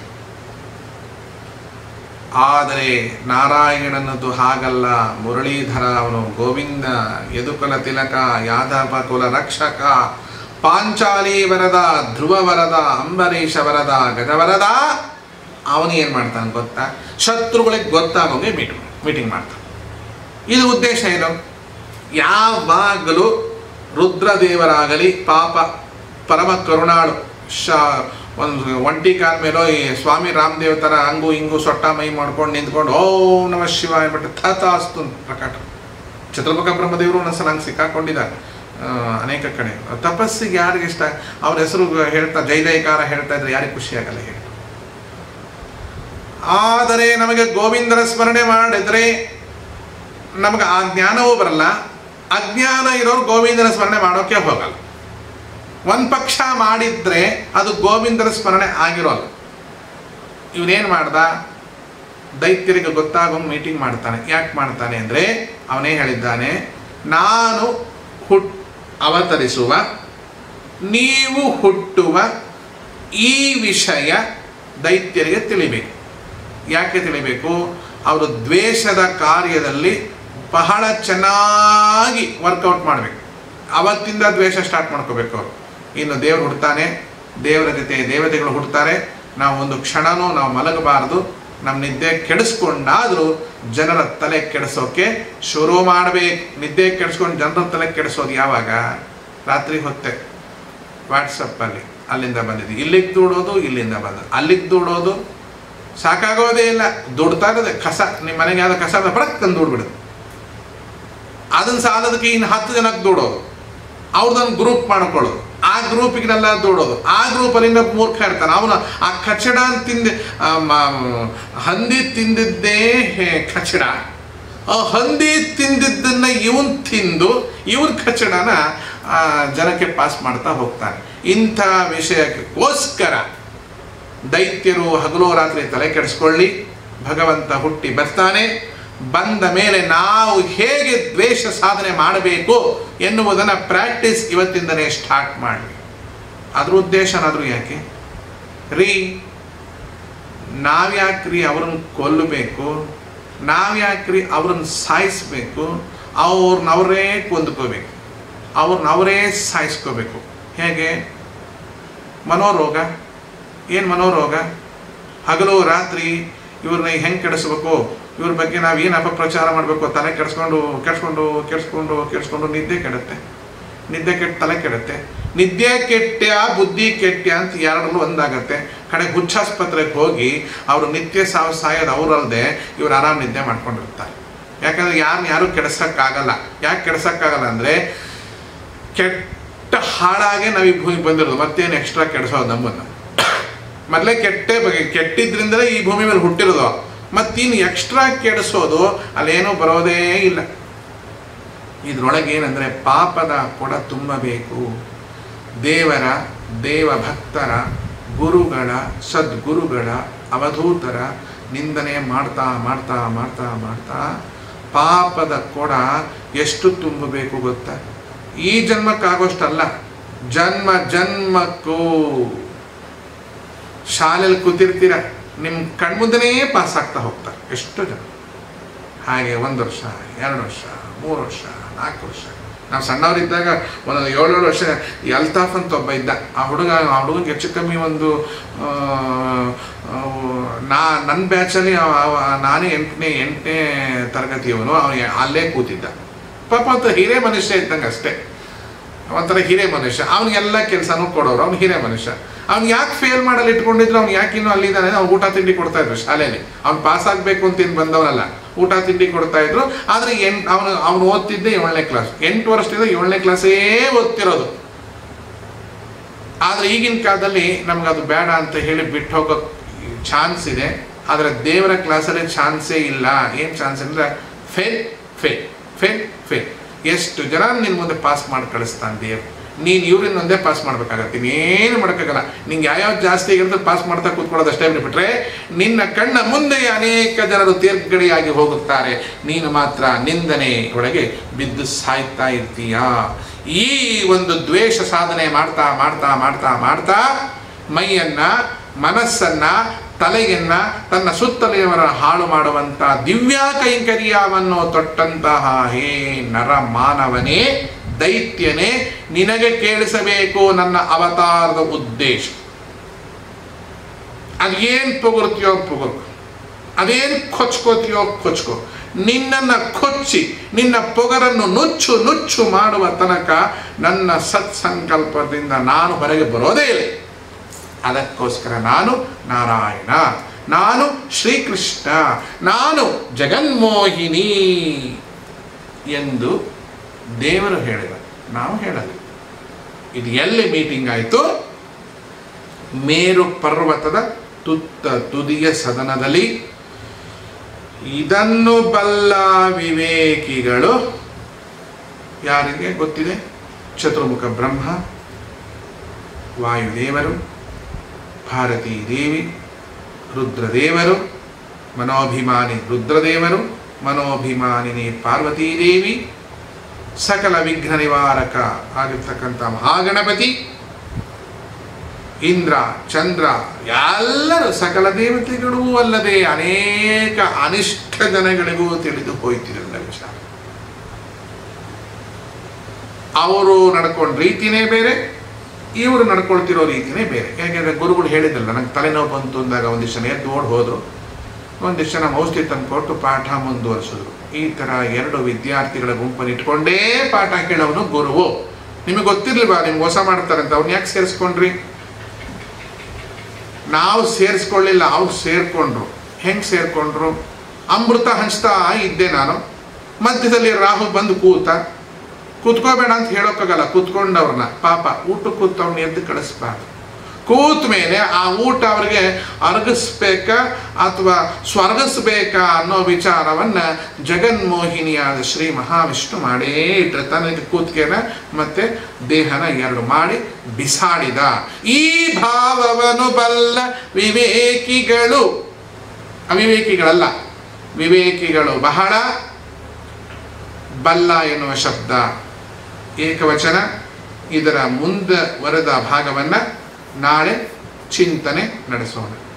ಆದರೆ ನಾರಾಯಣನದು ಹಾಗಲ್ಲ ಮುರಳೀಧರ ಅವನು ಗೋವಿಂದ ಯದುಕುಲ ತಿಲಕ ಯಾದವ ಕುಲ ರಕ್ಷಕ ಪಾಂಚಾಲಿ ವರದ ಧ್ರುವ ವರದ ಅಂಬರೀಷ ವರದ ಗಜವರದ ಅವನು ಏನು ಮಾಡ್ತಾನೆ ಗೊತ್ತಾ ಶತ್ರುಗಳಿಗೆ ಗೊತ್ತಾಗೋಂಗೆ ಮೀಟ್ ಮೀಟಿಂಗ್ ಮಾಡ್ತಾನೆ ಇದು ಉದ್ದೇಶ ಏನು ಯಾವಾಗಲೂ ರುದ್ರದೇವರಾಗಲಿ ಪಾಪ ಪರಮ ಕರುಣಾಳು ಶ ಒಂದು ಒಂಟಿ ಕಾಲ ಮೇಲೋ ಈ ಸ್ವಾಮಿ ರಾಮದೇವ್ ಥರ ಹಂಗು ಹಿಂಗು ಸೊಟ್ಟ ಮೈ ಮಾಡ್ಕೊಂಡು ನಿಂತ್ಕೊಂಡು ಓಂ ನಮ ಶಿವಾಯ ಬಿಟ್ಟು ಥತಾಸ್ತು ಪ್ರಕಾಟ ಚತುರ್ಮುಖ ಬ್ರಹ್ಮದೇವರು ಒಂದೊಂದ್ಸಲ ಹಂಗೆ ಸಿಕ್ಕಾಕೊಂಡಿದ್ದಾರೆ ಆ, ಅನೇಕ ಕಡೆ ತಪಸ್ಸಿಗೆ ಯಾರಿಗೆ ಇಷ್ಟ ಅವ್ರ ಹೆಸರು ಹೇಳ್ತಾ ಜೈ ಜೈಕಾರ ಹೇಳ್ತಾ ಇದ್ರೆ ಯಾರಿಗೆ ಖುಷಿ ಆಗಲ್ಲ ಹೇಳಿ ಆದರೆ ನಮಗೆ ಗೋವಿಂದರ ಸ್ಮರಣೆ ಮಾಡಿದ್ರೆ ನಮಗೆ ಆ ಜ್ಞಾನವೂ ಬರಲ್ಲ ಅಜ್ಞಾನ ಇರೋರು ಗೋವಿಂದನ ಸ್ಮರಣೆ ಮಾಡೋಕೆ ಹೋಗಲ್ಲ ಒಂದು ಪಕ್ಷ ಮಾಡಿದ್ರೆ ಅದು ಗೋವಿಂದರ ಸ್ಮರಣೆ ಆಗಿರೋಲ್ಲ ಇವನೇನು ಮಾಡ್ದ ದೈತ್ಯರಿಗೆ ಗೊತ್ತಾಗೋ ಮೀಟಿಂಗ್ ಮಾಡ್ತಾನೆ ಯಾಕೆ ಮಾಡ್ತಾನೆ ಅಂದರೆ ಅವನೇ ಹೇಳಿದ್ದಾನೆ ನಾನು ಹುಟ್ ಅವತರಿಸುವ ನೀವು ಹುಟ್ಟುವ ಈ ವಿಷಯ ದೈತ್ಯರಿಗೆ ತಿಳಿಬೇಕು ಯಾಕೆ ತಿಳಿಬೇಕು ಅವರು ದ್ವೇಷದ ಕಾರ್ಯದಲ್ಲಿ ಬಹಳ ಚೆನ್ನಾಗಿ ವರ್ಕೌಟ್ ಮಾಡಬೇಕು ಅವತ್ತಿಂದ ದ್ವೇಷ ಸ್ಟಾರ್ಟ್ ಮಾಡ್ಕೋಬೇಕು ಅವರು ಇನ್ನು ದೇವರು ಹುಡ್ತಾನೆ ದೇವರ ಜೊತೆ ದೇವತೆಗಳು ಹುಡ್ತಾರೆ ನಾವು ಒಂದು ಕ್ಷಣನೂ ನಾವು ಮಲಗಬಾರದು ನಮ್ಮ ನಿದ್ದೆ ಕೆಡಿಸ್ಕೊಂಡಾದರೂ ಜನರ ತಲೆ ಕೆಡಿಸೋಕೆ ಶುರು ಮಾಡಬೇಕು ನಿದ್ದೆ ಕೆಡಿಸ್ಕೊಂಡು ಜನರ ತಲೆ ಕೆಡಿಸೋದು ಯಾವಾಗ ರಾತ್ರಿ ಹೊತ್ತೆ ವಾಟ್ಸಪ್ಪಲ್ಲಿ ಅಲ್ಲಿಂದ ಬಂದಿದ್ದು ಇಲ್ಲಿಗೆ ದೂಡೋದು ಇಲ್ಲಿಂದ ಬಂದ ಅಲ್ಲಿಗೆ ದೂಡೋದು ಸಾಕಾಗೋದೇ ಇಲ್ಲ ದುಡ್ತಾ ಇರೋದೆ ಕಸ ನಿಮ್ಮ ಮನೆಗೆ ಯಾವ್ದೋ ಕಸ ಬರಕ್ ತಂದು ದೂಡ್ಬಿಡುದು ಅದನ್ನ ಸಾಲದಕ್ಕೆ ಇನ್ನು ಹತ್ತು ಜನಕ್ಕೆ ದೂಡೋದು ಅವ್ರದೊಂದು ಗ್ರೂಪ್ ಮಾಡ್ಕೊಳ್ಳೋದು ಆ ಗ್ರೂಪಿಗೆಲ್ಲ ದೂಡೋದು ಆ ಗ್ರೂಪಲ್ಲಿ ಇನ್ನೊಬ್ಬ ಮೂರ್ಖ ಇರ್ತಾನೆ ಅವನು ಆ ಕಚಡ ತಿಂದ ಆ, ಮ- ಹಂದಿ ತಿಂದಿದ್ದೇ ಹೆ- ಕಚಡ ಆ ಹಂದಿ ತಿಂದಿದ್ದನ್ನ ಇವನ್ ತಿಂದು ಇವನ್ ಕಚಡನ ಆ, ಜನಕ್ಕೆ ಪಾಸ್ ಮಾಡ್ತಾ ಹೋಗ್ತಾನೆ ಇಂಥ ವಿಷಯಕ್ಕೋಸ್ಕರ ದೈತ್ಯರು ಹಗಲು ರಾತ್ರಿ ತಲೆ ಕೆಡಿಸ್ಕೊಳ್ಳಿ ಭಗವಂತ ಹುಟ್ಟಿ ಬರ್ತಾನೆ ಬಂದ ಮೇಲೆ ನಾವು ಹೇಗೆ ದ್ವೇಷ ಸಾಧನೆ ಮಾಡಬೇಕು ಎನ್ನುವುದನ್ನು ಪ್ರಾಕ್ಟೀಸ್ ಇವತ್ತಿಂದನೇ ಸ್ಟಾರ್ಟ್ ಮಾಡಿ ಅದ್ರ ಉದ್ದೇಶನಾದರೂ ಯಾಕೆ ರೀ ನಾವ್ಯಾಕ್ರಿ ಅವ್ರನ್ನ ಕೊಲ್ಲಬೇಕು ನಾವ್ಯಾಕ್ರಿ ಅವ್ರನ್ನ ಸಾಯಿಸ್ಬೇಕು ಅವ್ರನ್ನವರೇ ಕೊಂದ್ಕೋಬೇಕು ಅವ್ರನ್ನವರೇ ಸಾಯಿಸ್ಕೋಬೇಕು ಹೇಗೆ ಮನೋರೋಗ ಏನು ಮನೋರೋಗ ಹಗಲು ರಾತ್ರಿ ಇವ್ರನ್ನ ಹೆಂಗೆ ಕೆಡಿಸ್ಬೇಕು ಇವ್ರ ಬಗ್ಗೆ ನಾವು ಏನು ಅಪಪ್ರಚಾರ ಮಾಡಬೇಕು ತಲೆ ಕೆಡಿಸ್ಕೊಂಡು ಕೆಡಿಸ್ಕೊಂಡು ಕೆಡಿಸ್ಕೊಂಡು ಕೆಡಿಸ್ಕೊಂಡು ನಿದ್ದೆ ಕೆಡುತ್ತೆ ನಿದ್ದೆ ಕೆಟ್ಟ ತಲೆ ಕೆಡುತ್ತೆ ನಿದ್ದೆ ಕೆಟ್ಟ ಬುದ್ಧಿ ಕೆಟ್ಟ ಅಂತ ಎರಡರಲ್ಲೂ ಒಂದಾಗತ್ತೆ ಕಡೆ ಹುಚ್ಚಾಸ್ಪತ್ರೆಗೆ ಹೋಗಿ ಅವರು ನಿತ್ಯ ಸಾವು ಸಾಯೋದು ಅವರಲ್ಲದೆ ಇವ್ರು ಆರಾಮ್ ನಿದ್ದೆ ಮಾಡ್ಕೊಂಡಿರ್ತಾರೆ ಯಾಕಂದ್ರೆ ಯಾರನ್ನ ಯಾರು ಕೆಡಿಸೋಕ್ಕಾಗಲ್ಲ ಯಾಕೆ ಕೆಡಿಸೋಕ್ಕಾಗಲ್ಲ ಅಂದರೆ ಕೆಟ್ಟ ಹಾಳಾಗೆ ನಾವು ಈ ಭೂಮಿಗೆ ಬಂದಿರೋದು ಮತ್ತೇನು ಎಕ್ಸ್ಟ್ರಾ ಕೆಡಿಸೋದು ನಮ್ಮನ್ನು ಮೊದಲೇ ಕೆಟ್ಟೆ ಬಗ್ಗೆ ಕೆಟ್ಟಿದ್ರಿಂದಲೇ ಈ ಭೂಮಿ ಮೇಲೆ ಹುಟ್ಟಿರೋದು ಮತ್ತಿನ್ನು ಎಕ್ಸ್ಟ್ರಾ ಕೆಡಿಸೋದು ಅಲ್ಲೇನೂ ಬರೋದೇ ಇಲ್ಲ ಇದ್ರೊಳಗೆ ಏನಂದರೆ ಪಾಪದ ಕೊಡ ತುಂಬಬೇಕು ದೇವರ ದೇವ ಭಕ್ತರ ಗುರುಗಳ ಸದ್ಗುರುಗಳ ಅವಧೂತರ ನಿಂದನೆ ಮಾಡ್ತಾ ಮಾಡ್ತಾ ಮಾಡ್ತಾ ಮಾಡ್ತಾ ಪಾಪದ ಕೊಡ ಎಷ್ಟು ತುಂಬಬೇಕು ಗೊತ್ತಾ ಈ ಜನ್ಮಕ್ಕಾಗೋಷ್ಟಲ್ಲ ಜನ್ಮ ಜನ್ಮಕ್ಕೂ ಶಾಲೆಯಲ್ಲಿ ಕೂತಿರ್ತೀರ ನಿಮ್ಮ ಕಣ್ಮುಂದನೇ ಪಾಸ್ ಆಗ್ತಾ ಹೋಗ್ತಾರೆ ಎಷ್ಟು ಜನ ಹಾಗೆ ಒಂದು ವರ್ಷ ಎರಡು ವರ್ಷ ಮೂರು ವರ್ಷ ನಾಲ್ಕು ವರ್ಷ ನಾವು ಸಣ್ಣವರಿದ್ದಾಗ ಒಂದೊಂದು ಏಳೇಳು ವರ್ಷ ಈ ಅಲ್ತಾಫ್ ಅಂತ ಒಬ್ಬ ಇದ್ದ ಆ ಹುಡುಗ ಆ ಹುಡುಗನಿಗೆ ಹೆಚ್ಚು ಕಮ್ಮಿ ಒಂದು ಆ, ಆ, ನಾ ನನ್ನ ಬ್ಯಾಚಲ್ಲಿ ಅವ- ಅವ- ನಾನೇ ಎಂಟನೇ ಎಂಟನೇ ತರಗತಿಯವನು ಅವನು ಅಲ್ಲೇ ಕೂತಿದ್ದ ಪಾಪ ಅಂತ ಹಿರೇ ಮನುಷ್ಯ ಇದ್ದಂಗೆ ಅಷ್ಟೇ ಒಂಥರ ಹಿರೇ ಮನುಷ್ಯ ಅವನಿಗೆಲ್ಲ ಕೆಲಸನೂ ಕೊಡೋರು ಅವ್ನು ಹಿರೇ ಮನುಷ್ಯ ಅವ್ನು ಯಾಕೆ ಫೇಲ್ ಮಾಡಲು ಇಟ್ಕೊಂಡಿದ್ರು ಅವ್ನು ಯಾಕೆ ಇನ್ನೂ ಅಲ್ಲಿದ್ದಾನೆ ಅವ್ನು ಊಟ ತಿಂಡಿ ಕೊಡ್ತಾ ಇದ್ರು ಶಾಲೆಯಲ್ಲಿ ಅವ್ನು ಪಾಸ್ ಆಗಬೇಕು ಅಂತ ಏನು ಬಂದವನಲ್ಲ ಊಟ ತಿಂಡಿ ಕೊಡ್ತಾ ಇದ್ರು ಆದರೆ ಎಂಟು ಅವನು ಅವನು ಓದ್ತಿದ್ದೆ ಏಳನೇ ಕ್ಲಾಸ್ ಎಂಟು ವರ್ಷದಿಂದ ಏಳನೇ ಕ್ಲಾಸೇ ಓದ್ತಿರೋದು ಆದರೆ ಈಗಿನ ಕಾಲದಲ್ಲಿ ನಮ್ಗೆ ಅದು ಬೇಡ ಅಂತ ಹೇಳಿ ಬಿಟ್ಟು ಹೋಗೋ ಚಾನ್ಸ್ ಇದೆ ಆದರೆ ದೇವರ ಕ್ಲಾಸಲ್ಲಿ ಚಾನ್ಸೇ ಇಲ್ಲ ಏನು ಚಾನ್ಸ್ ಅಂದರೆ ಫೇಲ್ ಫೇಲ್ ಫೇಲ್ ಫೇಲ್ ಎಷ್ಟು ಜನ ನಿನ್ನ ಮುಂದೆ ಪಾಸ್ ಮಾಡಿ ಕಳಿಸ್ತಾನೆ ದೇವ್ ನೀನು ಇವ್ರಿಂದ ಒಂದೇ ಪಾಸ್ ಮಾಡ್ಬೇಕಾಗತ್ತೆ ಇನ್ನೇನು ಮಾಡೋಕ್ಕಾಗಲ್ಲ ನಿಂಗೆ ಯಾವ್ಯಾವ ಜಾಸ್ತಿ ಆಗಿರುತ್ತೆ ಪಾಸ್ ಮಾಡ್ತಾ ಕೂತ್ಕೊಳ್ಳೋದು ಅಷ್ಟೇ ಬಿಟ್ಬಿಟ್ರೆ ನಿನ್ನ ಕಣ್ಣ ಮುಂದೆ ಅನೇಕ ಜನರು ತೀರ್ಗಡೆಯಾಗಿ ಹೋಗುತ್ತಾರೆ ನೀನು ಮಾತ್ರ ನಿಂದನೆ ಒಳಗೆ ಬಿದ್ದು ಸಾಯ್ತಾ ಇರ್ತೀಯಾ ಈ ಒಂದು ದ್ವೇಷ ಸಾಧನೆ ಮಾಡ್ತಾ ಮಾಡ್ತಾ ಮಾಡ್ತಾ ಮಾಡ್ತಾ ಮೈಯನ್ನ ಮನಸ್ಸನ್ನ ತಲೆಯನ್ನ ತನ್ನ ಸುತ್ತಲೆಯವರ ಹಾಳು ಮಾಡುವಂತ ದಿವ್ಯ ಕೈಂಕರ್ಯವನ್ನು ತೊಟ್ಟಂತಹ ಹೇ ನರ ಮಾನವನೇ ದೈತ್ಯನೇ ನಿನಗೆ ಕೇಳಿಸಬೇಕು ನನ್ನ ಅವತಾರದ ಉದ್ದೇಶ ಅದೇನು ಪೊಗರ್ತೀಯೋ ಪೊಗರು ಅದೇನು ಕೊಚ್ಕೋತೀಯೋ ಕೊಚ್ಕೋ ನಿನ್ನನ್ನು ಕೊಚ್ಚಿ ನಿನ್ನ ಪೊಗರನ್ನು ನುಚ್ಚು ನುಚ್ಚು ಮಾಡುವ ತನಕ ನನ್ನ ಸತ್ಸಂಕಲ್ಪದಿಂದ ನಾನು ಹೊರಗೆ ಬರೋದೇ ಇಲ್ಲ ಅದಕ್ಕೋಸ್ಕರ ನಾನು ನಾರಾಯಣ ನಾನು ಶ್ರೀಕೃಷ್ಣ ನಾನು ಜಗನ್ಮೋಹಿನಿ ಎಂದು ದೇವರು ಹೇಳಿದ ನಾವು ಹೇಳಲ್ಲ ಇದು ಎಲ್ಲಿ ಮೀಟಿಂಗ್ ಆಯಿತು ಮೇರು ಪರ್ವತದ ತುತ್ತ ತುದಿಯ ಸದನದಲ್ಲಿ ಇದನ್ನು ಬಲ್ಲ ವಿವೇಕಿಗಳು ಯಾರಿಗೆ ಗೊತ್ತಿದೆ ಚತುರ್ಮುಖ ಬ್ರಹ್ಮ ವಾಯುದೇವರು ಭಾರತೀ ದೇವಿ ರುದ್ರದೇವರು ಮನೋಭಿಮಾನಿ ರುದ್ರದೇವರು ಮನೋಭಿಮಾನಿನಿ ಪಾರ್ವತೀ ದೇವಿ ಸಕಲ ವಿಘ್ನ ನಿವಾರಕ ಆಗಿರ್ತಕ್ಕಂಥ ಮಹಾಗಣಪತಿ ಇಂದ್ರ ಚಂದ್ರ ಎಲ್ಲರೂ ಸಕಲ ದೇವತೆಗಳೂ ಅಲ್ಲದೆ ಅನೇಕ ಅನಿಷ್ಟ ಜನಗಳಿಗೂ ತಿಳಿದು ಹೋಯ್ತಿರಲ್ಲ ವಿಚಾರ ಅವರು ನಡ್ಕೊಂಡ ರೀತಿನೇ ಬೇರೆ ಇವರು ನಡ್ಕೊಳ್ತಿರೋ ರೀತಿನೇ ಬೇರೆ ಯಾಕೆಂದ್ರೆ ಗುರುಗಳು ಹೇಳಿದ್ರಲ್ಲ ನಂಗೆ ತಲೆನೋವು ಬಂತು ಅಂದಾಗ ಒಂದಿಷ್ಟು ಜನ ಎದ್ದು ಓಡ್ ಹೋದ್ರು ಒಂದಿಷ್ಟು ಜನ ಔಷಧಿ ತಂದುಕೊಟ್ಟು ಪಾಠ ಮುಂದುವರಿಸಿದ್ರು ಈ ಥರ ಎರಡು ವಿದ್ಯಾರ್ಥಿಗಳ ಗುಂಪನ್ನು ಇಟ್ಕೊಂಡೇ ಪಾಠ ಕೇಳೋನು ಗುರುವು ನಿಮಗೆ ಗೊತ್ತಿರ್ಲಿಲ್ವಾ ನಿಮ್ಗೆ ಹೊಸ ಮಾಡ್ತಾರಂತ ಅವ್ರನ್ನ ಯಾಕೆ ಸೇರಿಸ್ಕೊಂಡ್ರಿ ನಾವು ಸೇರಿಸ್ಕೊಳ್ಳಿಲ್ಲ ಅವ್ರು ಸೇರ್ಕೊಂಡ್ರು ಹೆಂಗೆ ಸೇರ್ಕೊಂಡ್ರು ಅಮೃತ ಹಂಚ್ತಾ ಇದ್ದೆ ನಾನು ಮಧ್ಯದಲ್ಲಿ ರಾಹು ಬಂದು ಕೂತ ಕೂತ್ಕೋಬೇಡ ಅಂತ ಹೇಳೋಕ್ಕಾಗಲ್ಲ ಕೂತ್ಕೊಂಡವ್ರನ್ನ ಪಾಪ ಊಟ ಕೂತವ್ನ ಎದ್ದು ಕಳಿಸ್ಬಾರ್ದು ಕೂತ ಮೇಲೆ ಆ ಊಟ ಅವ್ರಿಗೆ ಅರ್ಗಿಸ್ಬೇಕಾ ಅಥವಾ ಸ್ವರ್ಗಿಸ್ಬೇಕಾ ಅನ್ನೋ ವಿಚಾರವನ್ನ ಜಗನ್ಮೋಹಿನಿಯಾದ ಶ್ರೀ ಮಹಾವಿಷ್ಣು ಮಾಡೇ ಇಟ್ರೆ ತನಗೆ ಕೂತ್ಕೆನ ಮತ್ತೆ ದೇಹನ ಎರಡು ಮಾಡಿ ಬಿಸಾಡಿದ ಈ ಭಾವವನ್ನು ಬಲ್ಲ ವಿವೇಕಿಗಳು ಅವಿವೇಕಿಗಳಲ್ಲ ವಿವೇಕಿಗಳು ಬಹಳ ಬಲ್ಲ ಎನ್ನುವ ಶಬ್ದ ಏಕವಚನ ಇದರ ಮುಂದೆ ವರೆದ ಭಾಗವನ್ನು ನಾಳೆ ಚಿಂತನೆ ನಡೆಸೋಣ